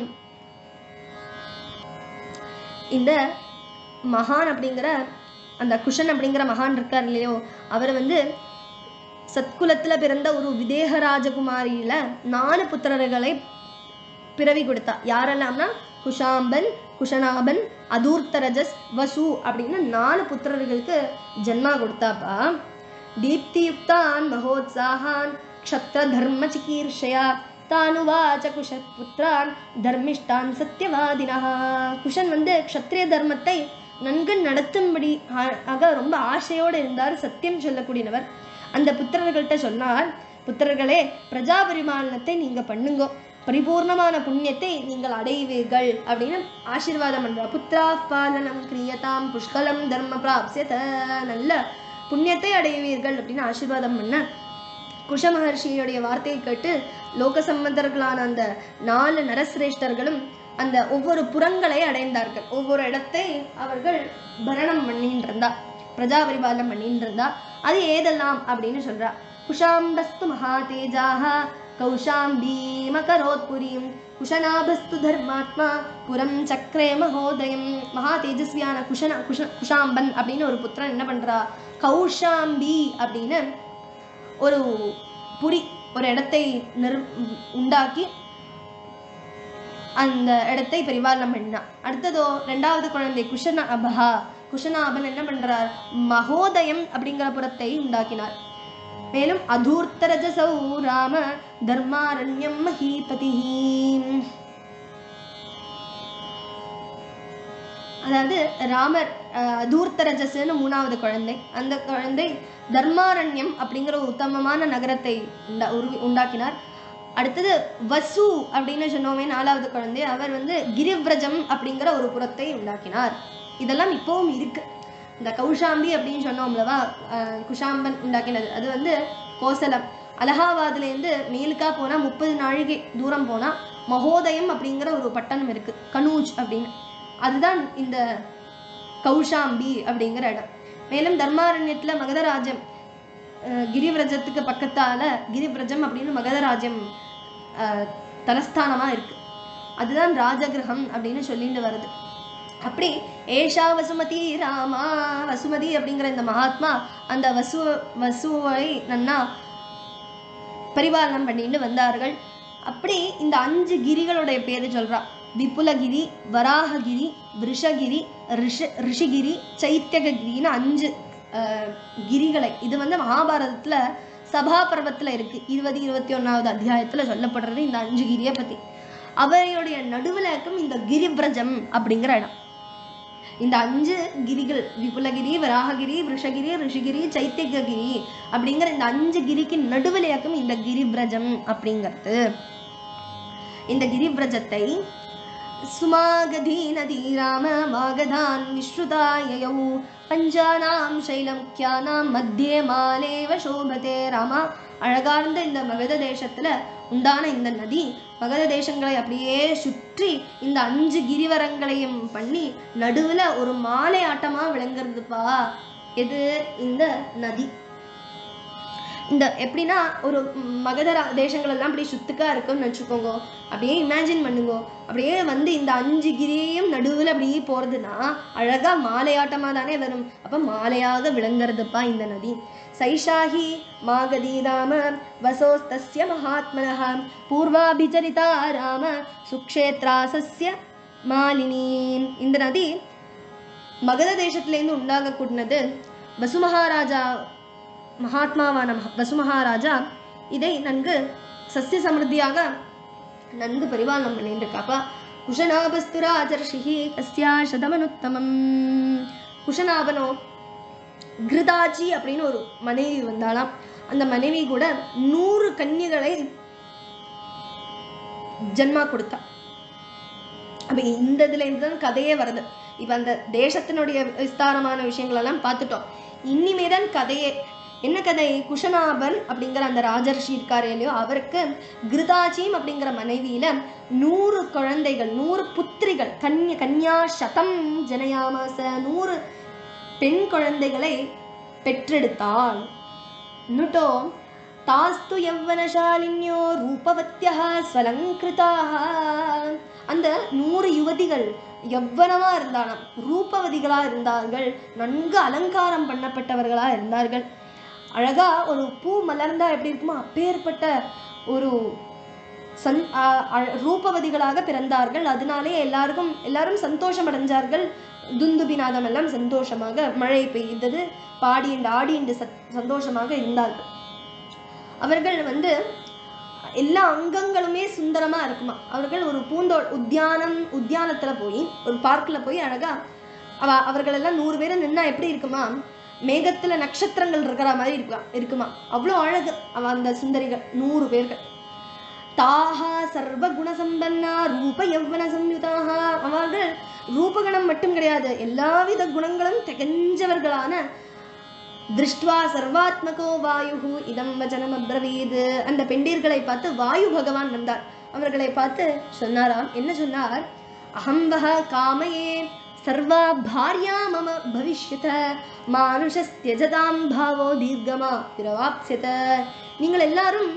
இந்த மகான் அப்படிங்கிற அந்த குஷன் அப்படிங்கிற மகான் இருக்கார் இல்லையோ அவர் வந்து சத்குலத்துல பிறந்த ஒரு விதேக ராஜகுமாரியில நாலு புத்திரர்களை பிறவி கொடுத்தா யாரெல்லாம்னா குஷாம்பன் குஷனாபன் அதூர்த்தரஜஸ் வசு அப்படின்னு நாலு புத்திரர்களுக்கு ஜென்மா கொடுத்தாப்பா தீப்தியுக்தான் மகோத்சாகான் க்ஷத்ர தர்ம சிகீர்ஷயா தானுவாச்ச குஷத் புத்திரான் தர்மிஷ்டான் சத்தியவாதினா குஷன் வந்து க்ஷத்ரிய தர்மத்தை நன்கு நடத்தும்படி ஆ- ஆக ரொம்ப ஆசையோடு இருந்தார் சத்தியம் சொல்லக்கூடியவர் அந்த புத்திரர்கள்ட்ட சொன்னார் புத்திரர்களே பிரஜா பரிமாலனத்தை நீங்க பண்ணுங்க பரிபூர்ணமான புண்ணியத்தை நீங்கள் அடைவீர்கள் அப்படின்னு ஆசீர்வாதம் பண்றார் புத்ரா பாலனம் கிரியதாம் புஷ்கலம் தர்ம பிராப்சியத நல்ல புண்ணியத்தை அடைவீர்கள் அப்படின்னு ஆசீர்வாதம் பண்ண குஷ மகர்ஷியுடைய வார்த்தையை கேட்டு லோக சம்பந்தர்களான அந்த நாலு நரசிரேஷ்டர்களும் அந்த ஒவ்வொரு புறங்களை அடைந்தார்கள் ஒவ்வொரு இடத்தை அவர்கள் பரணம் பண்ணிட்டு இருந்தா பிரஜா பரிபாலனம் பண்ணிட்டு இருந்தா அது ஏதெல்லாம் அப்படின்னு சொல்றா குஷாம்பஸ்து மகாதேஜாக கௌஷாம்பீ மகரோத்புரீம் குஷநாபஸ்து தர்மாத்மா புரம் சக்கரே மகோதயம் மகா தேஜஸ்வியான குஷன குஷ குஷாம்பன் அப்படின்னு ஒரு புத்திரன் என்ன பண்றா கௌஷாம்பி அப்படின்னு ஒரு புரி ஒரு இடத்தை நிர் உண்டாக்கி அந்த இடத்தை பரிபாலனம் பண்ணான் அடுத்ததோ ரெண்டாவது குழந்தை குஷனாபா குஷனாபன் என்ன பண்றார் மகோதயம் அப்படிங்கிற புறத்தை உண்டாக்கினார் மேலும் அதூர்த்தரஜசௌ ராம தர்மாரண்யம் மகீபதி அதாவது ராமர் அஹ், அதூர்த்தரஜஸ்னு மூணாவது குழந்தை அந்த குழந்தை தர்மாரண்யம் அப்படிங்கிற ஒரு உத்தமமான நகரத்தை உண்டா உருவி உண்டாக்கினார் அடுத்தது வசு அப்படின்னு சொன்னோமே நாலாவது குழந்தை அவர் வந்து கிரிவ்ரஜம் அப்படிங்கிற ஒரு புறத்தை உண்டாக்கினார் இதெல்லாம் இப்போவும் இருக்கு இந்த கௌஷாம்பி அப்படின்னு சொன்னோம்லவா அஹ், குஷாம்பன் உண்டாக்கினது அது வந்து கோசலம் அலகாபாத்லேருந்து மேலுக்கா போனால் முப்பது நாழிகை தூரம் போனால் மகோதயம் அப்படிங்கிற ஒரு பட்டணம் இருக்கு கனூஜ் அப்படின்னு அதுதான் இந்த கௌஷாம்பி அப்படிங்கிற இடம் மேலும் தர்மாரண்யத்துல மகதராஜம் அஹ், கிரிவிரஜத்துக்கு பக்கத்தால கிரிவிரஜம் அப்படின்னு மகதராஜ்யம் அஹ், தலஸ்தானமா இருக்கு அதுதான் ராஜகிரகம் அப்படின்னு சொல்லிட்டு வருது அப்படி ஏஷா வசுமதி ராமா வசுமதி அப்படிங்கிற இந்த மகாத்மா அந்த வசு வசுவை நன்னா பரிபாலனம் பண்ணிட்டு வந்தார்கள் அப்படி இந்த அஞ்சு கிரிகளுடைய பேரு சொல்றா விபுலகிரி வராககிரி விஷகிரி ரிஷ ரிஷிகிரி சைத்தியகிரின்னு அஞ்சு அஹ், கிரிகளை இது வந்து மகாபாரதத்துல சபா பர்வத்துல இருக்கு இருபது இருபத்தி ஒன்னாவது அத்தியாயத்துல சொல்லப்படுறது இந்த அஞ்சு கிரியை பத்தி அவையுடைய நடுவுல இருக்கும் இந்த கிரிபிரஜம் அப்படிங்கிற இடம் இந்த அஞ்சு கிரிகள் விபுலகிரி வராககிரி விஷகிரி ரிஷிகிரி சைத்தியகிரி அப்படிங்கிற இந்த அஞ்சு கிரிக்கு நடுவில் இருக்கும் இந்த கிரிபிரஜம் அப்படிங்கிறது இந்த கிரிபிரஜத்தை சுமாகதி நதி ராம மாகதான் விஸ்ருதாயயௌ பஞ்சானாம் சைலமுக்கியானாம் மத்தியே மாலேவ சோபதே ராமா அழகார்ந்த இந்த மகத தேசத்துல உண்டான இந்த நதி மகத தேசங்களை அப்படியே சுற்றி இந்த அஞ்சு கிரிவரங்களையும் பண்ணி நடுவுல ஒரு மாலை ஆட்டமா விளங்குறதுப்பா எது இந்த நதி இந்த எப்படின்னா ஒரு ம், மகத ரா- தேசங்கள் எல்லாம் அப்படியே சுத்துக்கா இருக்குன்னு வச்சுக்கோங்க அப்படியே இமேஜின் பண்ணுங்க அப்படியே வந்து இந்த அஞ்சு கிரியையும் நடுவில் அப்படியே போறதுன்னா அழகா மாலையாட்டமா தானே வரும் அப்ப மாலையாக விளங்குறதுப்பா இந்த நதி சைஷாஹி மாகதி ராம வசோஸ்தஸ்ய மகாத்மனः பூர்வாபிச்சரிதா ராம சுக்ஷேத்ராசஸ்ய மாலினி இந்த நதி மகத தேசத்திலேருந்து உண்டாகக்கூடியது வசு மகாராஜா மகாத்மாவான மஹ- வசு மகாராஜா இதை நன்கு சஸ்ய சமிருத்தியாக நன்கு பரிபாலனம் பண்ணிட்டு இருக்காப்பா குஷநாபஸ்து ராஜர்ஷிஹி கஸ்யா சதமனுத்தமம் குஷநாபனோ கிருதாச்சி அப்படின்னு ஒரு மனைவி வந்தாளாம் அந்த மனைவி கூட நூறு கன்னிகளை ஜன்மா கொடுத்தா அப்ப இந்த இதுல இருந்து தான் கதையே வருது இப்ப அந்த தேசத்தினுடைய விஸ்தாரமான விஷயங்கள் எல்லாம் பார்த்துட்டோம் இனிமே தான் கதையே என்ன கதை குஷனாபர் அப்படிங்கிற அந்த ராஜர்ஷி இருக்காரு இல்லையோ அவருக்கு கிருதாஜிம் அப்படிங்கிற மனைவியில நூறு குழந்தைகள் நூறு புத்திரிகள் கன்ய கன்யா சதம் ஜனயாமாச நூறு பெண் குழந்தைகளை பெற்றெடுத்தாள் நுட்டோ தாஸ்து யவ்வனசாலின்யோ ரூபவத்யா ஸ்வலங்கிருதாக அந்த நூறு யுவதிகள் எவ்வனமா இருந்தாலும் ரூபவதிகளா இருந்தார்கள் நன்கு அலங்காரம் பண்ணப்பட்டவர்களா இருந்தார்கள் அழகா ஒரு பூ மலர்ந்தா எப்படி இருக்குமோ அப்பேற்பட்ட ஒரு சந் ஆ- அ- ரூபவதிகளாக பிறந்தார்கள் அதனாலே எல்லாருக்கும் எல்லாரும் சந்தோஷம் அடைஞ்சார்கள் துந்துபிநாதம் எல்லாம் சந்தோஷமாக மழை பெய்தது பாடிண்டு ஆடிண்டு சத் சந்தோஷமாக இருந்தார்கள் அவர்கள் வந்து எல்லா அங்கங்களுமே சுந்தரமா இருக்குமா அவர்கள் ஒரு பூந்தோ உத்தியானம் உத்தியானத்துல போய் ஒரு பார்க்ல போய் அழகா அவ அவர்கள் எல்லாம் நூறு பேரும் நின்னா எப்படி இருக்குமா மேகத்துல நட்சத்திரங்கள் இருக்கிற மாதிரி இருக்குமா இருக்குமா அவ்வளோ அழகு அவ அந்த சுந்தரிகள் நூறு பேர்கள் தாஹா சர்வ குணசம்பன்னா ரூப யௌவன சம்யுதாக அவர்கள் ரூபகுணம் மட்டும் கிடையாது எல்லாவித குணங்களும் திகஞ்சவர்களான திருஷ்டுவா சர்வாத்மகோ வாயு இதம் வச்சனம் அப்ரவீது அந்த பெண்டீர்களை பார்த்து வாயு பகவான் வந்தார் அவர்களை பார்த்து சொன்னாராம் என்ன சொன்னார் அகம்பக காமயே சர்வா பாரியா மம பவிஷ்யத மானுஷஸ்தியஜதாம் பாவோ தீர்க்கமா பிரவாப்சியத நீங்கள் எல்லாரும்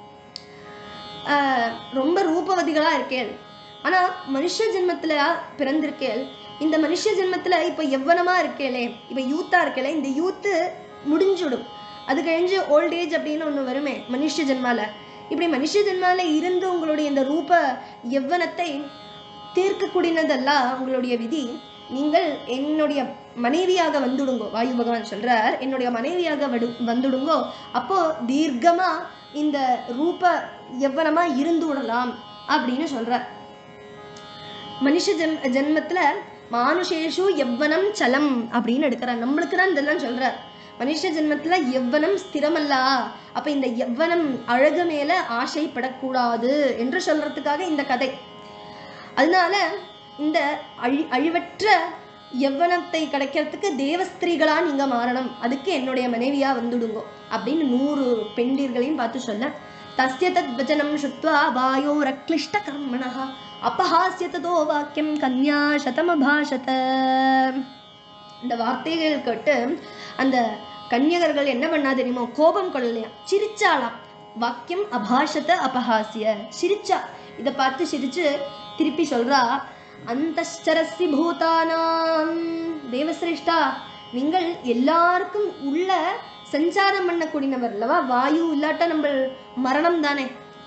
ஆஹ், ரொம்ப ரூபவதிகளா இருக்கேள் ஆனா மனுஷ ஜென்மத்துல பிறந்திருக்கேள் இந்த மனுஷ ஜென்மத்துல இப்ப எவ்வனமா இருக்கேளே இப்ப யூத்தா இருக்கேளே இந்த யூத்து முடிஞ்சுடும் அது கழிஞ்சு ஓல்ட் ஏஜ் அப்படின்னு ஒண்ணு வருமே மனுஷ ஜென்மால இப்படி மனுஷ ஜென்மால இருந்து உங்களுடைய இந்த ரூப எவ்வனத்தை தீர்க்கக்கூடியதல்ல உங்களுடைய விதி நீங்கள் என்னுடைய மனைவியாக வந்துடுங்கோ வாயு பகவான் சொல்றார் என்னுடைய மனைவியாக வடு வந்துடுங்கோ அப்போ தீர்க்கமா இந்த ரூப எவ்வனமா இருந்து விடலாம் அப்படின்னு சொல்றார் மனுஷ ஜென் ஜென்மத்துல மானுஷேஷு எவ்வனம் சலம் அப்படின்னு எடுக்கிறார் நம்மளுக்கு தான் இதெல்லாம் சொல்றார் மனுஷ ஜென்மத்துல எவ்வனம் ஸ்திரமல்லா அப்ப இந்த எவ்வனம் அழகு மேல ஆசைப்படக்கூடாது என்று சொல்றதுக்காக இந்த கதை அதனால இந்த அழி அழிவற்ற எவ்வனத்தை கிடைக்கிறதுக்கு தேவஸ்திரீகளா நீங்க மாறணும் அதுக்கு என்னுடைய மனைவியா வந்துடுங்கோ அப்படின்னு நூறு பெண்டீர்களையும் பார்த்து சொல்ல தஸ்ய தத் வச்சனம் சுத்வா வாயோ ரக்லிஷ்ட கர்மணः அபஹாஸ்ய ததோ வாக்கியம் கன்யா சதமபாஷத இந்த வார்த்தைகள் கேட்டு அந்த கன்யகர்கள் என்ன பண்ணா தெரியுமோ கோபம் கொள்ளலையா சிரிச்சாளாம் வாக்கியம் அபாஷத அபஹாசிய சிரிச்சா இதை பார்த்து சிரிச்சு திருப்பி சொல்றா அந்தரஸ்தி பூதானாம் தேவசிரேஷ்டா நீங்கள் எல்லாருக்கும் உள்ள சஞ்சாரம் பண்ணக்கூடியவர் அல்லவா வாயு இல்லாட்டா நம்ம மரணம் தானே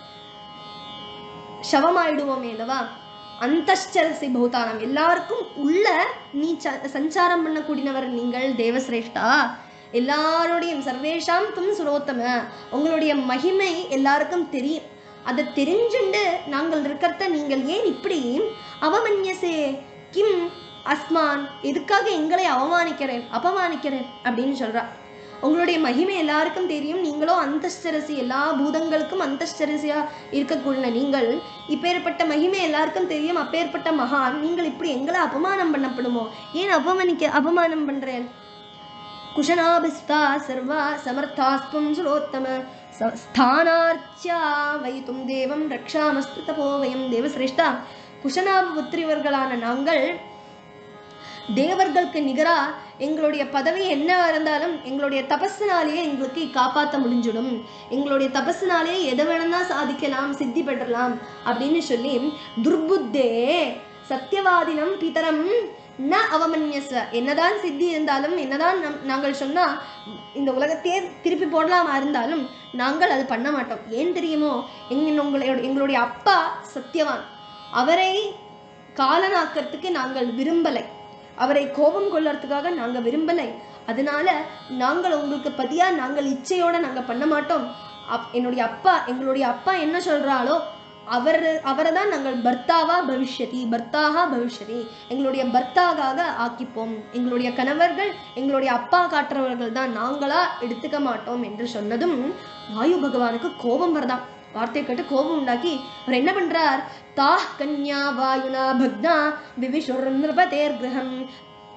சவமாயிடுவோமே அல்லவா அந்தரசி பூதானம் எல்லாருக்கும் உள்ள நீ ச- சஞ்சாரம் பண்ணக்கூடியவர் நீங்கள் தேவசிரேஷ்டா எல்லாருடையும் சர்வேஷாம் தும் சுரோத்தம உங்களுடைய மகிமை எல்லாருக்கும் தெரியும் அதை தெரிஞ்சுண்டு நாங்கள் இருக்கிறத நீங்கள் ஏன் இப்படி அவமன்யசே கிம் அஸ்மான் எதுக்காக எங்களை அவமானிக்கிறேன் அபமானிக்கிறேன் அப்படின்னு சொல்றா உங்களுடைய மகிமை எல்லாருக்கும் தெரியும் நீங்களோ அந்தஸ்தரசி எல்லா பூதங்களுக்கும் அந்தஸ்தரசியா இருக்கக்கூடிய நீங்கள் இப்பேற்பட்ட மகிமை எல்லாருக்கும் தெரியும் அப்பேற்பட்ட மகான் நீங்கள் இப்படி எங்களை அபமானம் பண்ணப்படுமோ ஏன் அவமானிக்க அவமானம் பண்றேன் कुशनाभिस्ता सर्वा समर्थास्त्वं सुरोत्तम स- स्थानार्च्या वयितुं தேவம் ரக்ஷாமஸ்து தபோ வயம் தேவசிரேஷ்டா குஷனாப புத்திரிவர்களான நாங்கள் தேவர்களுக்கு நிகரா எங்களுடைய பதவி என்னவா இருந்தாலும் எங்களுடைய தபஸினாலேயே எங்களுக்கு காப்பாற்ற முடிஞ்சிடும் எங்களுடைய தபஸினாலேயே எதை வேணும்னா சாதிக்கலாம் சித்தி பெற்றலாம் அப்படின்னு சொல்லி துர்புத்தே சத்தியவாதினம் பிதரம் ந அவமன்யஸ்வ என்னதான் சித்தி இருந்தாலும் என்னதான் நம் நாங்கள் சொன்னா இந்த உலகத்தையே திருப்பி போடலாமா இருந்தாலும் நாங்கள் அது பண்ண மாட்டோம் ஏன் தெரியுமோ எங்க உங்களுடைய எங்களுடைய அப்பா சத்தியவான் அவரை காலனாக்கிறதுக்கு நாங்கள் விரும்பலை அவரை கோபம் கொள்ளறதுக்காக நாங்க விரும்பலை அதனால நாங்கள் உங்களுக்கு பதியா நாங்கள் இச்சையோட நாங்க பண்ண மாட்டோம் அப் என்னுடைய அப்பா எங்களுடைய அப்பா என்ன சொல்றாளோ அவர் அவரை தான் நாங்கள் பர்த்தாவா பவிஷ்யதி பர்த்தாகா பவிஷ்யதி எங்களுடைய பர்த்தாவாக ஆக்கிப்போம் எங்களுடைய கணவர்கள் எங்களுடைய அப்பா காட்டுறவர்கள் தான் நாங்களா எடுத்துக்க மாட்டோம் என்று சொன்னதும் வாயு பகவானுக்கு கோபம் வருதாம் வார்த்தை கேட்டு கோபம் உண்டாக்கி அவர் என்ன பண்றார் தாஹ் கன்யா வாயுனா பக்னா விவிஷுர் நிருபதேர் கிரகம்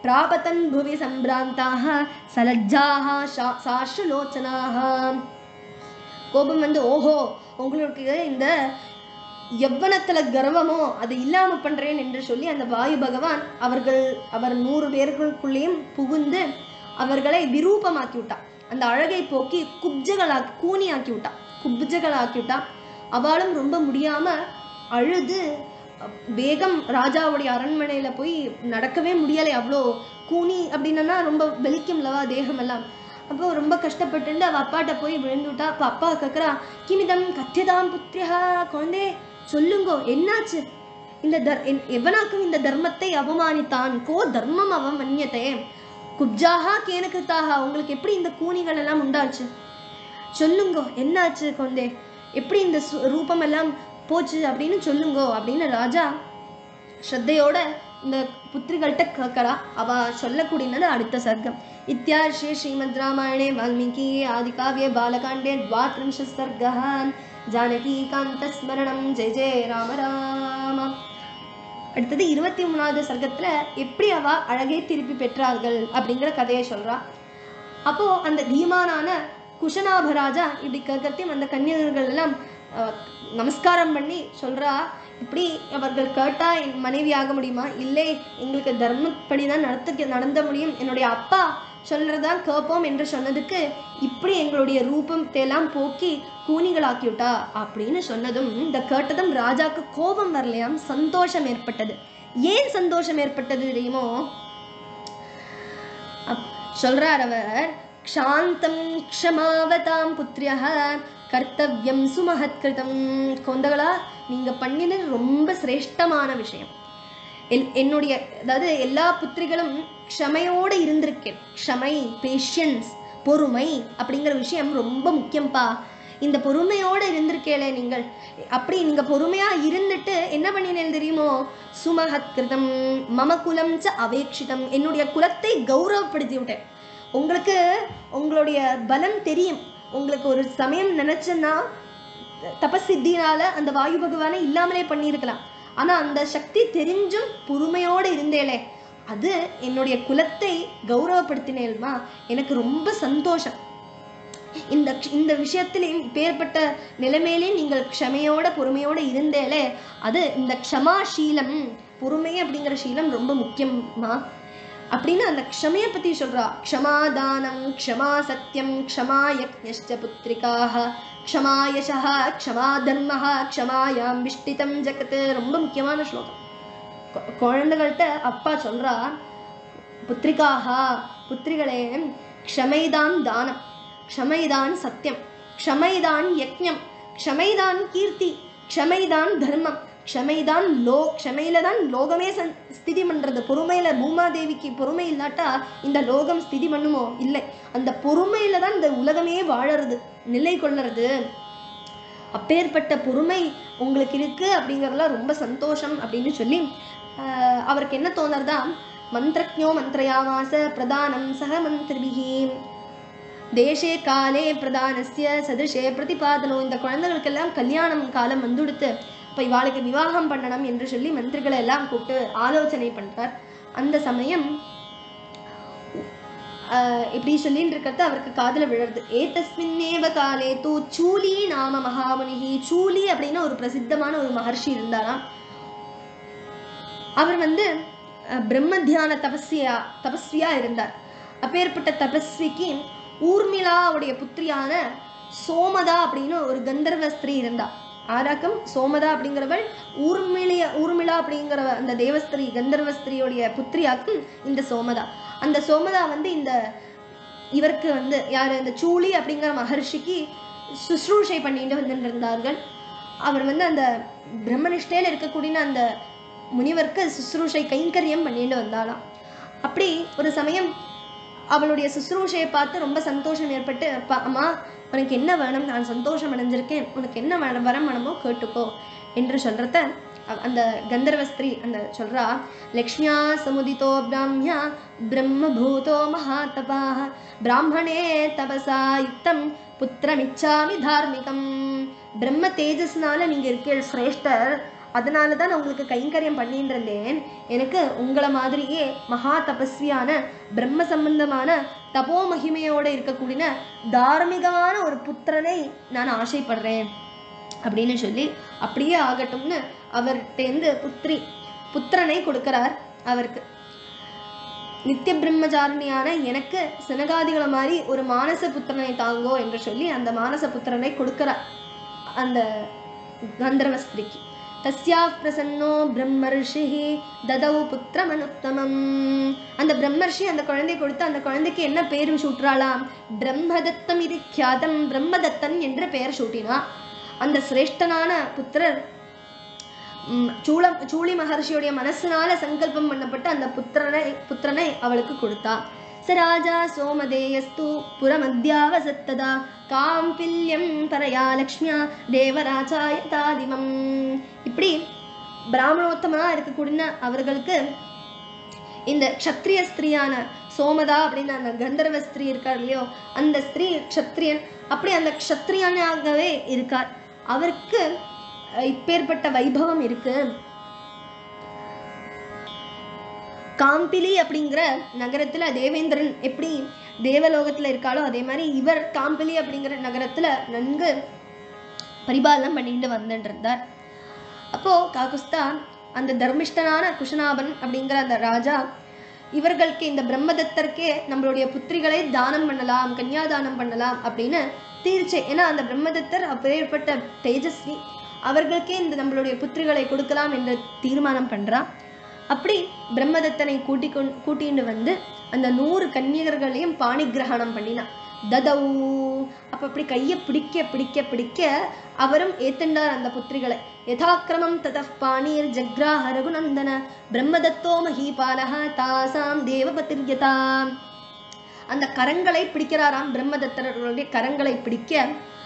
பிராபதன் புவி சம்பிராந்தாக சலஜ்ஜாக சா- சாஸ்ருலோச்சனாக கோபம் வந்து ஓஹோ உங்களுக்கு இந்த எவ்வனத்துல கர்வமோ அது இல்லாம பண்றேன் என்று சொல்லி அந்த வாயு பகவான் அவர்கள் அவர் நூறு பேர்களுக்குள்ளேயும் புகுந்து அவர்களை விரூபமாக்கி விட்டா அந்த அழகை போக்கி குப்ஜகளாக்கி கூனி ஆக்கி விட்டா குப்ஜகளாக்கி விட்டா அவளும் ரொம்ப முடியாம அழுது அஹ், வேகம் ராஜாவுடைய அரண்மனையில போய் நடக்கவே முடியலை அவ்வளோ கூனி அப்படின்னா ரொம்ப வெளிக்கும்லவா தேகம் எல்லாம் அப்போ ரொம்ப கஷ்டப்பட்டு அவ அப்பாட்ட போய் விழுந்துட்டா அப்போ அப்பா கேட்குறா கிமிதம் கத்தியதாம் புத்திரியா குழந்தை சொல்லுங்கோ என்னாச்சு இந்த தர் என்- எவனாக்கும் இந்த தர்மத்தை அவமானித்தான் கோ தர்மம் அவமன்யத்தே குப்ஜாகா கேனகிருத்தாக உங்களுக்கு எப்படி இந்த கூனிகள் எல்லாம் உண்டாச்சு சொல்லுங்கோ என்னாச்சு குழந்தை எப்படி இந்த சு- ரூபம் எல்லாம் போச்சு அப்படின்னு சொல்லுங்கோ அப்படின்னு ராஜா ஸ்ரத்தையோட இந்த புத்திரிகள்கிட்ட கேட்கறா அவ சொல்லக்கூடியது அடுத்த சர்க்கம் இத்தியார்ஷே ஸ்ரீமத் ராமாயணே வால்மீகி ஆதிகாவிய பாலகாண்டே द्वात्रिंश सर्गः ஜானகீகாந்த ஸ்மரணம் ஜெய ஜெய ராம ராம அடுத்தது இருபத்தி மூணாவது சர்க்கத்துல எப்படி அவ அழகை திருப்பி பெற்றார்கள் அப்படிங்கிற கதையை சொல்றா அப்போ அந்த தீமானான குஷனாபராஜா இப்படி கேட்கறதையும் அந்த கன்னியர்கள் எல்லாம் அஹ், நமஸ்காரம் பண்ணி சொல்றா இப்படி அவர்கள் கேட்டா என் மனைவி ஆக முடியுமா இல்லை எங்களுக்கு தர்மப்படி தான் நடத்த நடந்த முடியும் என்னுடைய அப்பா சொல்றதா கேட்போம் என்று சொன்னதுக்கு இப்படி எங்களுடைய ரூபத்தை எல்லாம் போக்கி கூனிகளாக்கி விட்டா அப்படின்னு சொன்னதும் இந்த கேட்டதும் ராஜாக்கு கோபம் வரலையாம் சந்தோஷம் ஏற்பட்டது ஏன் சந்தோஷம் ஏற்பட்டது தெரியுமோ அப்- சொல்றார் அவர் க்ஷாந்தம் க்ஷமாவதாம் புத்ரியः கர்த்தவ்யம் சுமஹத்கிருதம் கொந்தகளா நீங்க பண்ணினது ரொம்ப சிரேஷ்டமான விஷயம் எல் என்னுடைய அதாவது எல்லா புத்திரிகளும் க்ஷமையோடு இருந்திருக்கேன் க்ஷமை பேஷியன்ஸ் பொறுமை அப்படிங்கிற விஷயம் ரொம்ப முக்கியம்ப்பா இந்த பொறுமையோடு இருந்திருக்கேளே நீங்கள் அப்படி நீங்க பொறுமையா இருந்துட்டு என்ன பண்ணினேன் தெரியுமோ சுமஹத்கிருதம் மம குலம் ச அவேக்ஷிதம் என்னுடைய குலத்தை கௌரவப்படுத்தி விட்டேன் உங்களுக்கு உங்களுடைய பலம் தெரியும் உங்களுக்கு ஒரு சமயம் நினைச்சேன்னா தபசித்தினால அந்த வாயு பகவானை இல்லாமலே பண்ணியிருக்கலாம் ஆனா அந்த சக்தி தெரிஞ்சும் பொறுமையோடு இருந்தேளே அது என்னுடைய குலத்தை கௌரவப்படுத்தினேல்மா எனக்கு ரொம்ப சந்தோஷம் இந்த இந்த விஷயத்திலையும் பேர்பட்ட நிலைமையிலையும் நீங்கள் க்ஷமையோட பொறுமையோட இருந்தேலே அது இந்த க்ஷமாஷீலம் பொறுமை அப்படிங்கிற சீலம் ரொம்ப முக்கியமா அப்படின்னு அந்த க்ஷமையை பத்தி சொல்றா க்ஷமாதானம் க்ஷமா சத்தியம் க்ஷமா யக்ஞஷ்ட புத்திரிகாக க்ஷமா யசः க்ஷமா தர்மः க்ஷமாயாம் விஷ்டிதம் ஜகத் ரொம்ப முக்கியமான ஸ்லோகம் கொ- குழந்தைகள்கிட்ட அப்பா சொல்றா புத்திரிகாக புத்திரிகளே க்ஷமைதான் தானம் க்ஷமைதான் சத்தியம் க்ஷமைதான் யக்ஞம் க்ஷமைதான் கீர்த்தி க்ஷமைதான் தர்மம் க்ஷமைதான் லோ க்ஷமையில தான் லோகமே சன் ஸ்திதி பண்றது பொறுமையில பூமாதேவிக்கு பொறுமை இல்லாட்டா இந்த லோகம் ஸ்திதி பண்ணுமோ இல்லை அந்த பொறுமையில தான் இந்த உலகமே வாழறது நிலை கொள்ளறது அப்பேற்பட்ட பொறுமை உங்களுக்கு இருக்கு அப்படிங்கறதுல ரொம்ப சந்தோஷம் அப்படின்னு சொல்லி ஆஹ், அவருக்கு என்ன தோணுறதா மந்திரஜோ மந்திரயாவாச பிரதானம் சக மந்திரிபிகி தேசே காலே பிரதானஸ்ய சதிருஷே பிரதிபாதனம் இந்த குழந்தைகளுக்கெல்லாம் கல்யாணம் காலம் வந்துடுத்து அப்போ இவாளுக்கு விவாகம் பண்ணணும் என்று சொல்லி மந்திரிகளை எல்லாம் கூப்பிட்டு ஆலோசனை பண்றார் அந்த சமயம் ஆஹ் இப்படி சொல்லிட்டு இருக்கிறது அவருக்கு காதுல விழருது ஏதஸ்மின்னேவ காலே தூ சூலி நாம மகாமுனிகி சூலி அப்படின்னு ஒரு பிரசித்தமான ஒரு மகர்ஷி இருந்தாராம் அவர் வந்து அஹ், பிரம்ம தியான தபஸ்வியா தபஸ்வியா இருந்தார் அப்பேற்பட்ட தபஸ்விக்கு ஊர்மிளாவுடைய புத்திரியான சோமதா அப்படின்னு ஒரு கந்தர்வ ஸ்திரீ இருந்தா ஆராக்கம் சோமதா அப்படிங்கிறவள் ஊர்மிளிய ஊர்மிளா அப்படிங்கிற அந்த தேவஸ்திரீ கந்தர்வ ஸ்திரீயுடைய புத்திரியாக்கும் இந்த சோமதா அந்த சோமதா வந்து இந்த இவருக்கு வந்து யார் இந்த சூளி அப்படிங்கிற மகர்ஷிக்கு சுশ্ரூஷை பண்ணிட்டு வந்துட்டு இருந்தார்கள் அவர் வந்து அந்த பிரம்மனிஷ்டையில் இருக்கக்கூடிய அந்த முனிவருக்கு சுশ্ரூஷை கைங்கரியம் பண்ணிட்டு வந்தாளாம் அப்படி ஒரு சமயம் அவளுடைய சுশ্ரூஷையை பார்த்து ரொம்ப சந்தோஷம் ஏற்பட்டு அப்பா அம்மா உனக்கு என்ன வேணும் நான் சந்தோஷம் அடைஞ்சிருக்கேன் உனக்கு என்ன வேணும் வரம் வேணுமோ கேட்டுக்கோ என்று சொல்றத அவ- அந்த கந்தர்வ ஸ்திரீ அந்த சொல்றா லக்ஷ்மியா சமுதிதோ பிராமியா பிரம்மபூதோ மகாதபாக பிராமணே தபசா யுக்தம் புத்திரமிச்சாமி தார்மிகம் பிரம்ம தேஜஸ்னால நீங்க இருக்கீள் சிரேஷ்டர் அதனால தான் நான் உங்களுக்கு கைங்கரியம் பண்ணிட்டு இருந்தேன் எனக்கு உங்களை மாதிரியே மகா தபஸ்வியான பிரம்ம சம்பந்தமான தபோ மகிமையோட இருக்கக்கூடிய தார்மீகமான ஒரு புத்திரனை நான் ஆசைப்படுறேன் அப்படின்னு சொல்லி அப்படியே ஆகட்டும்னு அவர்கிட்டேருந்து புத்திரி புத்திரனை கொடுக்கிறார் அவருக்கு நித்திய பிரம்மச்சாரணியான எனக்கு சினகாதிகளை மாதிரி ஒரு மானச புத்திரனை தாங்கோ என்று சொல்லி அந்த மானச புத்திரனை கொடுக்கிறார் அந்த கந்தர்வ ஸ்திரிக்கு தஸ்யா பிரசன்னோ பிரம்மர்ஷி ததவு புத்திரமனுத்தமம் அந்த பிரம்மர்ஷி அந்த குழந்தை கொடுத்து அந்த குழந்தைக்கு என்ன பேரும் சூட்டுறாளாம் பிரம்மதத்தம் இது கியாதம் பிரம்மதத்தன் என்று பெயர் சூட்டினா அந்த சிரேஷ்டனான புத்திரர் ம், சூள சூளி மகர்ஷியுடைய மனசினால சங்கல்பம் பண்ணப்பட்ட அந்த புத்திரனை புத்திரனை அவளுக்கு கொடுத்தா ச ராஜா சோமதேயஸ்து புறமத்யாவசத்ததா காம்பில்யம் பரயா லக்ஷ்மியா தேவராஜாய தாதிமம் இப்படி பிராமணோத்தமனா இருக்கக்கூடிய அவர்களுக்கு இந்த க்ஷத்ரிய ஸ்திரீயான சோமதா அப்படின்னு அந்த கந்தர்வ ஸ்திரீ இருக்கார் இல்லையோ அந்த ஸ்திரீ க்ஷத்ரியன் அப்படி அந்த க்ஷத்ரியனாகவே இருக்கார் அவருக்கு அஹ், இப்பேற்பட்ட வைபவம் இருக்கு காம்பிலி அப்படிங்கிற நகரத்துல தேவேந்திரன் எப்படி தேவலோகத்துல இருக்காளோ அதே மாதிரி இவர் காம்பிலி அப்படிங்கிற நகரத்துல நன்கு பரிபாலனம் பண்ணிட்டு வந்துட்டு இருந்தார் அப்போ காகுஸ்தா அந்த தர்மிஷ்டனான குஷனாபன் அப்படிங்கிற அந்த ராஜா இவர்களுக்கு இந்த பிரம்மதத்தருக்கே நம்மளுடைய புத்திரிகளை தானம் பண்ணலாம் கன்னியாதானம் பண்ணலாம் அப்படின்னு தீர்ச்சை ஏன்னா அந்த பிரம்மதத்தர் அப்பேற்பட்ட தேஜஸ்வி அவர்களுக்கே இந்த நம்மளுடைய புத்திரிகளை கொடுக்கலாம் என்று தீர்மானம் பண்றான் அப்படி பிரம்மதத்தனை கூட்டி கொண் கூட்டிட்டு வந்து அந்த நூறு கன்னியர்களையும் பாணி கிரகணம் பண்ணினான் ததவு அப்ப அப்படி கையை பிடிக்க பிடிக்க பிடிக்க அவரும் ஏத்துண்டார் அந்த புத்திரிகளை யதாக்கிரமம் ததः பாணீர் ஜக்ராஹ ரகுநந்தன பிரம்மதத்தோ மஹீபாலஹ தாசாம் தேவபதிர்யதாம் அந்த கரங்களை பிடிக்கிறாராம் பிரம்மதத்தர்களுடைய கரங்களை பிடிக்க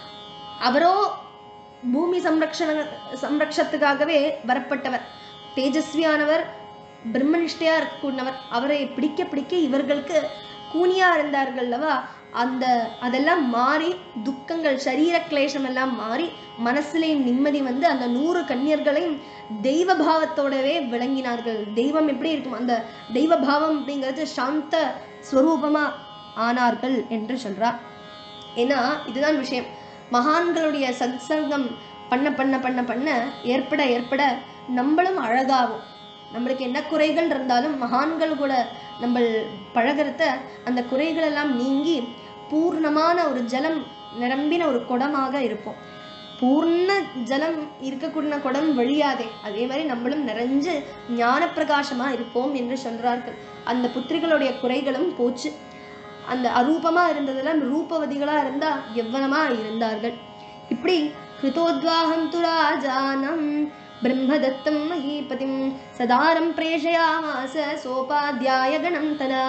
அவரோ பூமி சம்ரக்ஷண சம்ரக்ஷத்துக்காகவே வரப்பட்டவர் தேஜஸ்வியானவர் பிரம்மனிஷ்டையா இருக்கக்கூடியவர் அவரை பிடிக்க பிடிக்க இவர்களுக்கு கூனியா இருந்தார்கள் அல்லவா அந்த அதெல்லாம் மாறி துக்கங்கள் சரீர கிளேசம் எல்லாம் மாறி மனசுலையும் நிம்மதி வந்து அந்த நூறு கன்னியர்களையும் தெய்வ பாவத்தோடவே விளங்கினார்கள் தெய்வம் எப்படி இருக்கும் அந்த தெய்வ பாவம் அப்படிங்கிறது சாந்த ஸ்வரூபமா ஆனார்கள் என்று சொல்றார் ஏன்னா இதுதான் விஷயம் மகான்களுடைய சத்சங்கம் பண்ண பண்ண பண்ண பண்ண ஏற்பட ஏற்பட நம்மளும் அழகாகும் நம்மளுக்கு என்ன குறைகள் இருந்தாலும் மகான்கள் கூட நம்ம பழகிறத அந்த குறைகள் எல்லாம் நீங்கி பூர்ணமான ஒரு ஜலம் நிரம்பின ஒரு குடமாக இருப்போம் பூர்ண ஜலம் இருக்கக்கூடிய குடம் வழியாதே அதே மாதிரி நம்மளும் நிறைஞ்சு ஞான பிரகாசமா இருப்போம் என்று சொல்றார்கள் அந்த புத்திரிகளுடைய குறைகளும் போச்சு அந்த அரூபமா இருந்ததெல்லாம் ரூபவதிகளா இருந்தா எவ்வளமா இருந்தார்கள் இப்படி கிருதோத்வாகம் து ராஜானம் பிரம்மதத்தம் மகீபதிம் சதாரம் பிரேஷயாமாச சோபாத்தியாய கணம் ததா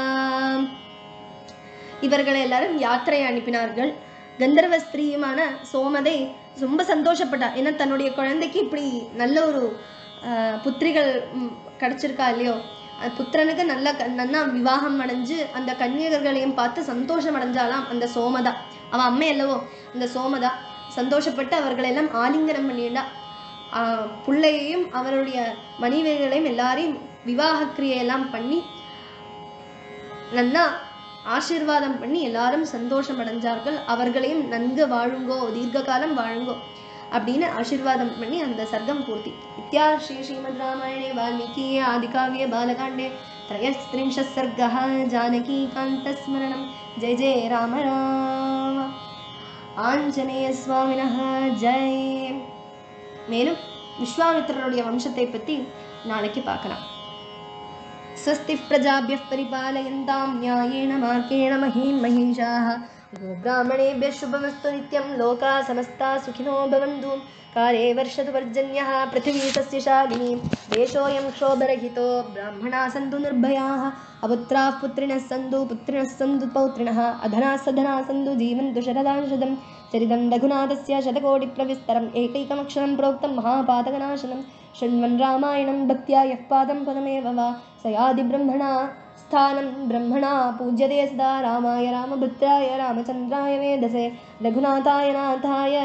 இவர்களை எல்லாரும் யாத்திரை அனுப்பினார்கள் கந்தர்வ ஸ்திரீயுமான சோமதை ரொம்ப சந்தோஷப்பட்டா ஏன்னா தன்னுடைய குழந்தைக்கு இப்படி நல்ல ஒரு ஆஹ், புத்திரிகள் ம், கிடைச்சிருக்கா இல்லையோ அந்த புத்திரனுக்கு நல்ல க- நன்னா விவாகம் அடைஞ்சு அந்த கன்னியர்களையும் பார்த்து சந்தோஷம் அடைஞ்சாலாம் அந்த சோமதா அவன் அம்மை அல்லவோ அந்த சோமதா சந்தோஷப்பட்டு அவர்களை எல்லாம் ஆலிங்கனம் பண்ணிண்டா ஆஹ், புள்ளையையும் அவருடைய மனைவிகளையும் எல்லாரையும் விவாக கிரியையெல்லாம் பண்ணி நன்னா ஆசீர்வாதம் பண்ணி எல்லாரும் சந்தோஷம் அடைஞ்சார்கள் அவர்களையும் நன்கு வாழுங்கோ தீர்க்க காலம் வாழுங்கோ அப்படின்னு ஆசீர்வாதம் பண்ணி அந்த சர்க்கம் பூர்த்தி இத்தியா ஸ்ரீ ஸ்ரீமத் ராமாயணே வால்மீகி ஆதிகாவிய பாலகாண்டே त्रयस्त्रिंशत् सर्गः जानकीकान्तस्मरणं जय जय राम राम ஆஞ்சநேயசுவாமினஹ ஜெய் மேலும் விஸ்வாமித்திரருடைய வம்சத்தை பற்றி நாளைக்கு பார்க்கலாம் स्वस्ति प्रजाभ्यः परिपालयन्तां न्यायेन मार्गेण महीं महिषाः गोब्राह्मणेभ्यः शुभमस्तु नित्यं लोकाः समस्ता सुखिनो भवन्तु काले वर्षतु पर्जन्यः पृथिवी सस्यशालिनी देशोऽयं क्षोभरहितो ब्राह्मणाः सन्तु निर्भयाः अपुत्राः पुत्रिणः सन्तु पुत्रिणः सन्तु पौत्रिणः अधनाः सधनाः सन्तु जीवन्तु शरदां शतं चरितं रघुनाथस्य शतकोटिप्रविस्तरम् एकैकमक्षरं प्रोक्तं महापातकनाशनं शृण्वन् रामायणं भक्त्या यः पादं पदमेव वा स यादि ब्रह्मणा स्थानं ब्रह्मणा पूज्यते सदा रामाय रामभद्राय रामचन्द्राय वेदसे रघुनाथाय नाथाय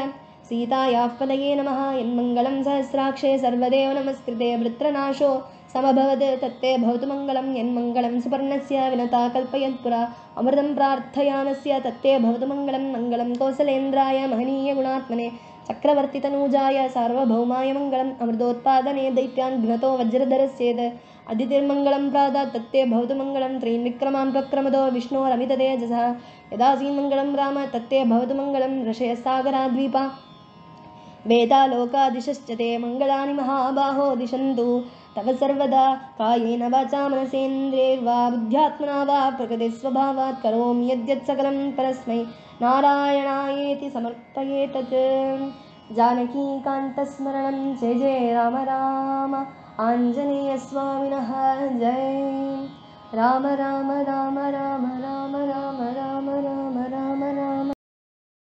सीतायाः पदये नमः यन्मङ्गलं सहस्राक्षे सर्वदेव नमस्कृते वृत्रनाशो समभवत् तत्ते भवतु मङ्गलं यन्मङ्गलं सुपर्णस्य विनता कल्पयत्पुरा अमृतं प्रार्थयानस्य तत्ते भवतु मङ्गलं मङ्गलं कौसलेन्द्राय महनीयगुणात्मने चक्रवर्तितनूजाय सार्वभौमाय मङ्गलम् अमृतोत्पादने दैत्यान् घ्नतो वज्रधरस्येत् अदितिर्मङ्गलं प्रादात् तत्ते भवतु मङ्गलं त्रीन् विक्रमान् प्रक्रमदो विष्णोरमिततेजसः यदासीन्मङ्गलं राम तत्ते भवतु मङ्गलं ऋषयसागराद्वीपा वेदालोकादिशश्च ते मङ्गलानि महाबाहो दिशन्तु तव सर्वदा कायेन वाचा मनसेन्द्रियैर्वा बुद्ध्यात्मना वा प्रकृतिस्वभावात् करोमि यद्यत् सकलं परस्मै नारायणायेति समर्पयेतत् जानकीकान्तस्मरणं जय जय राम राम आञ्जनेयस्वामिनः जय राम राम राम राम राम राम राम राम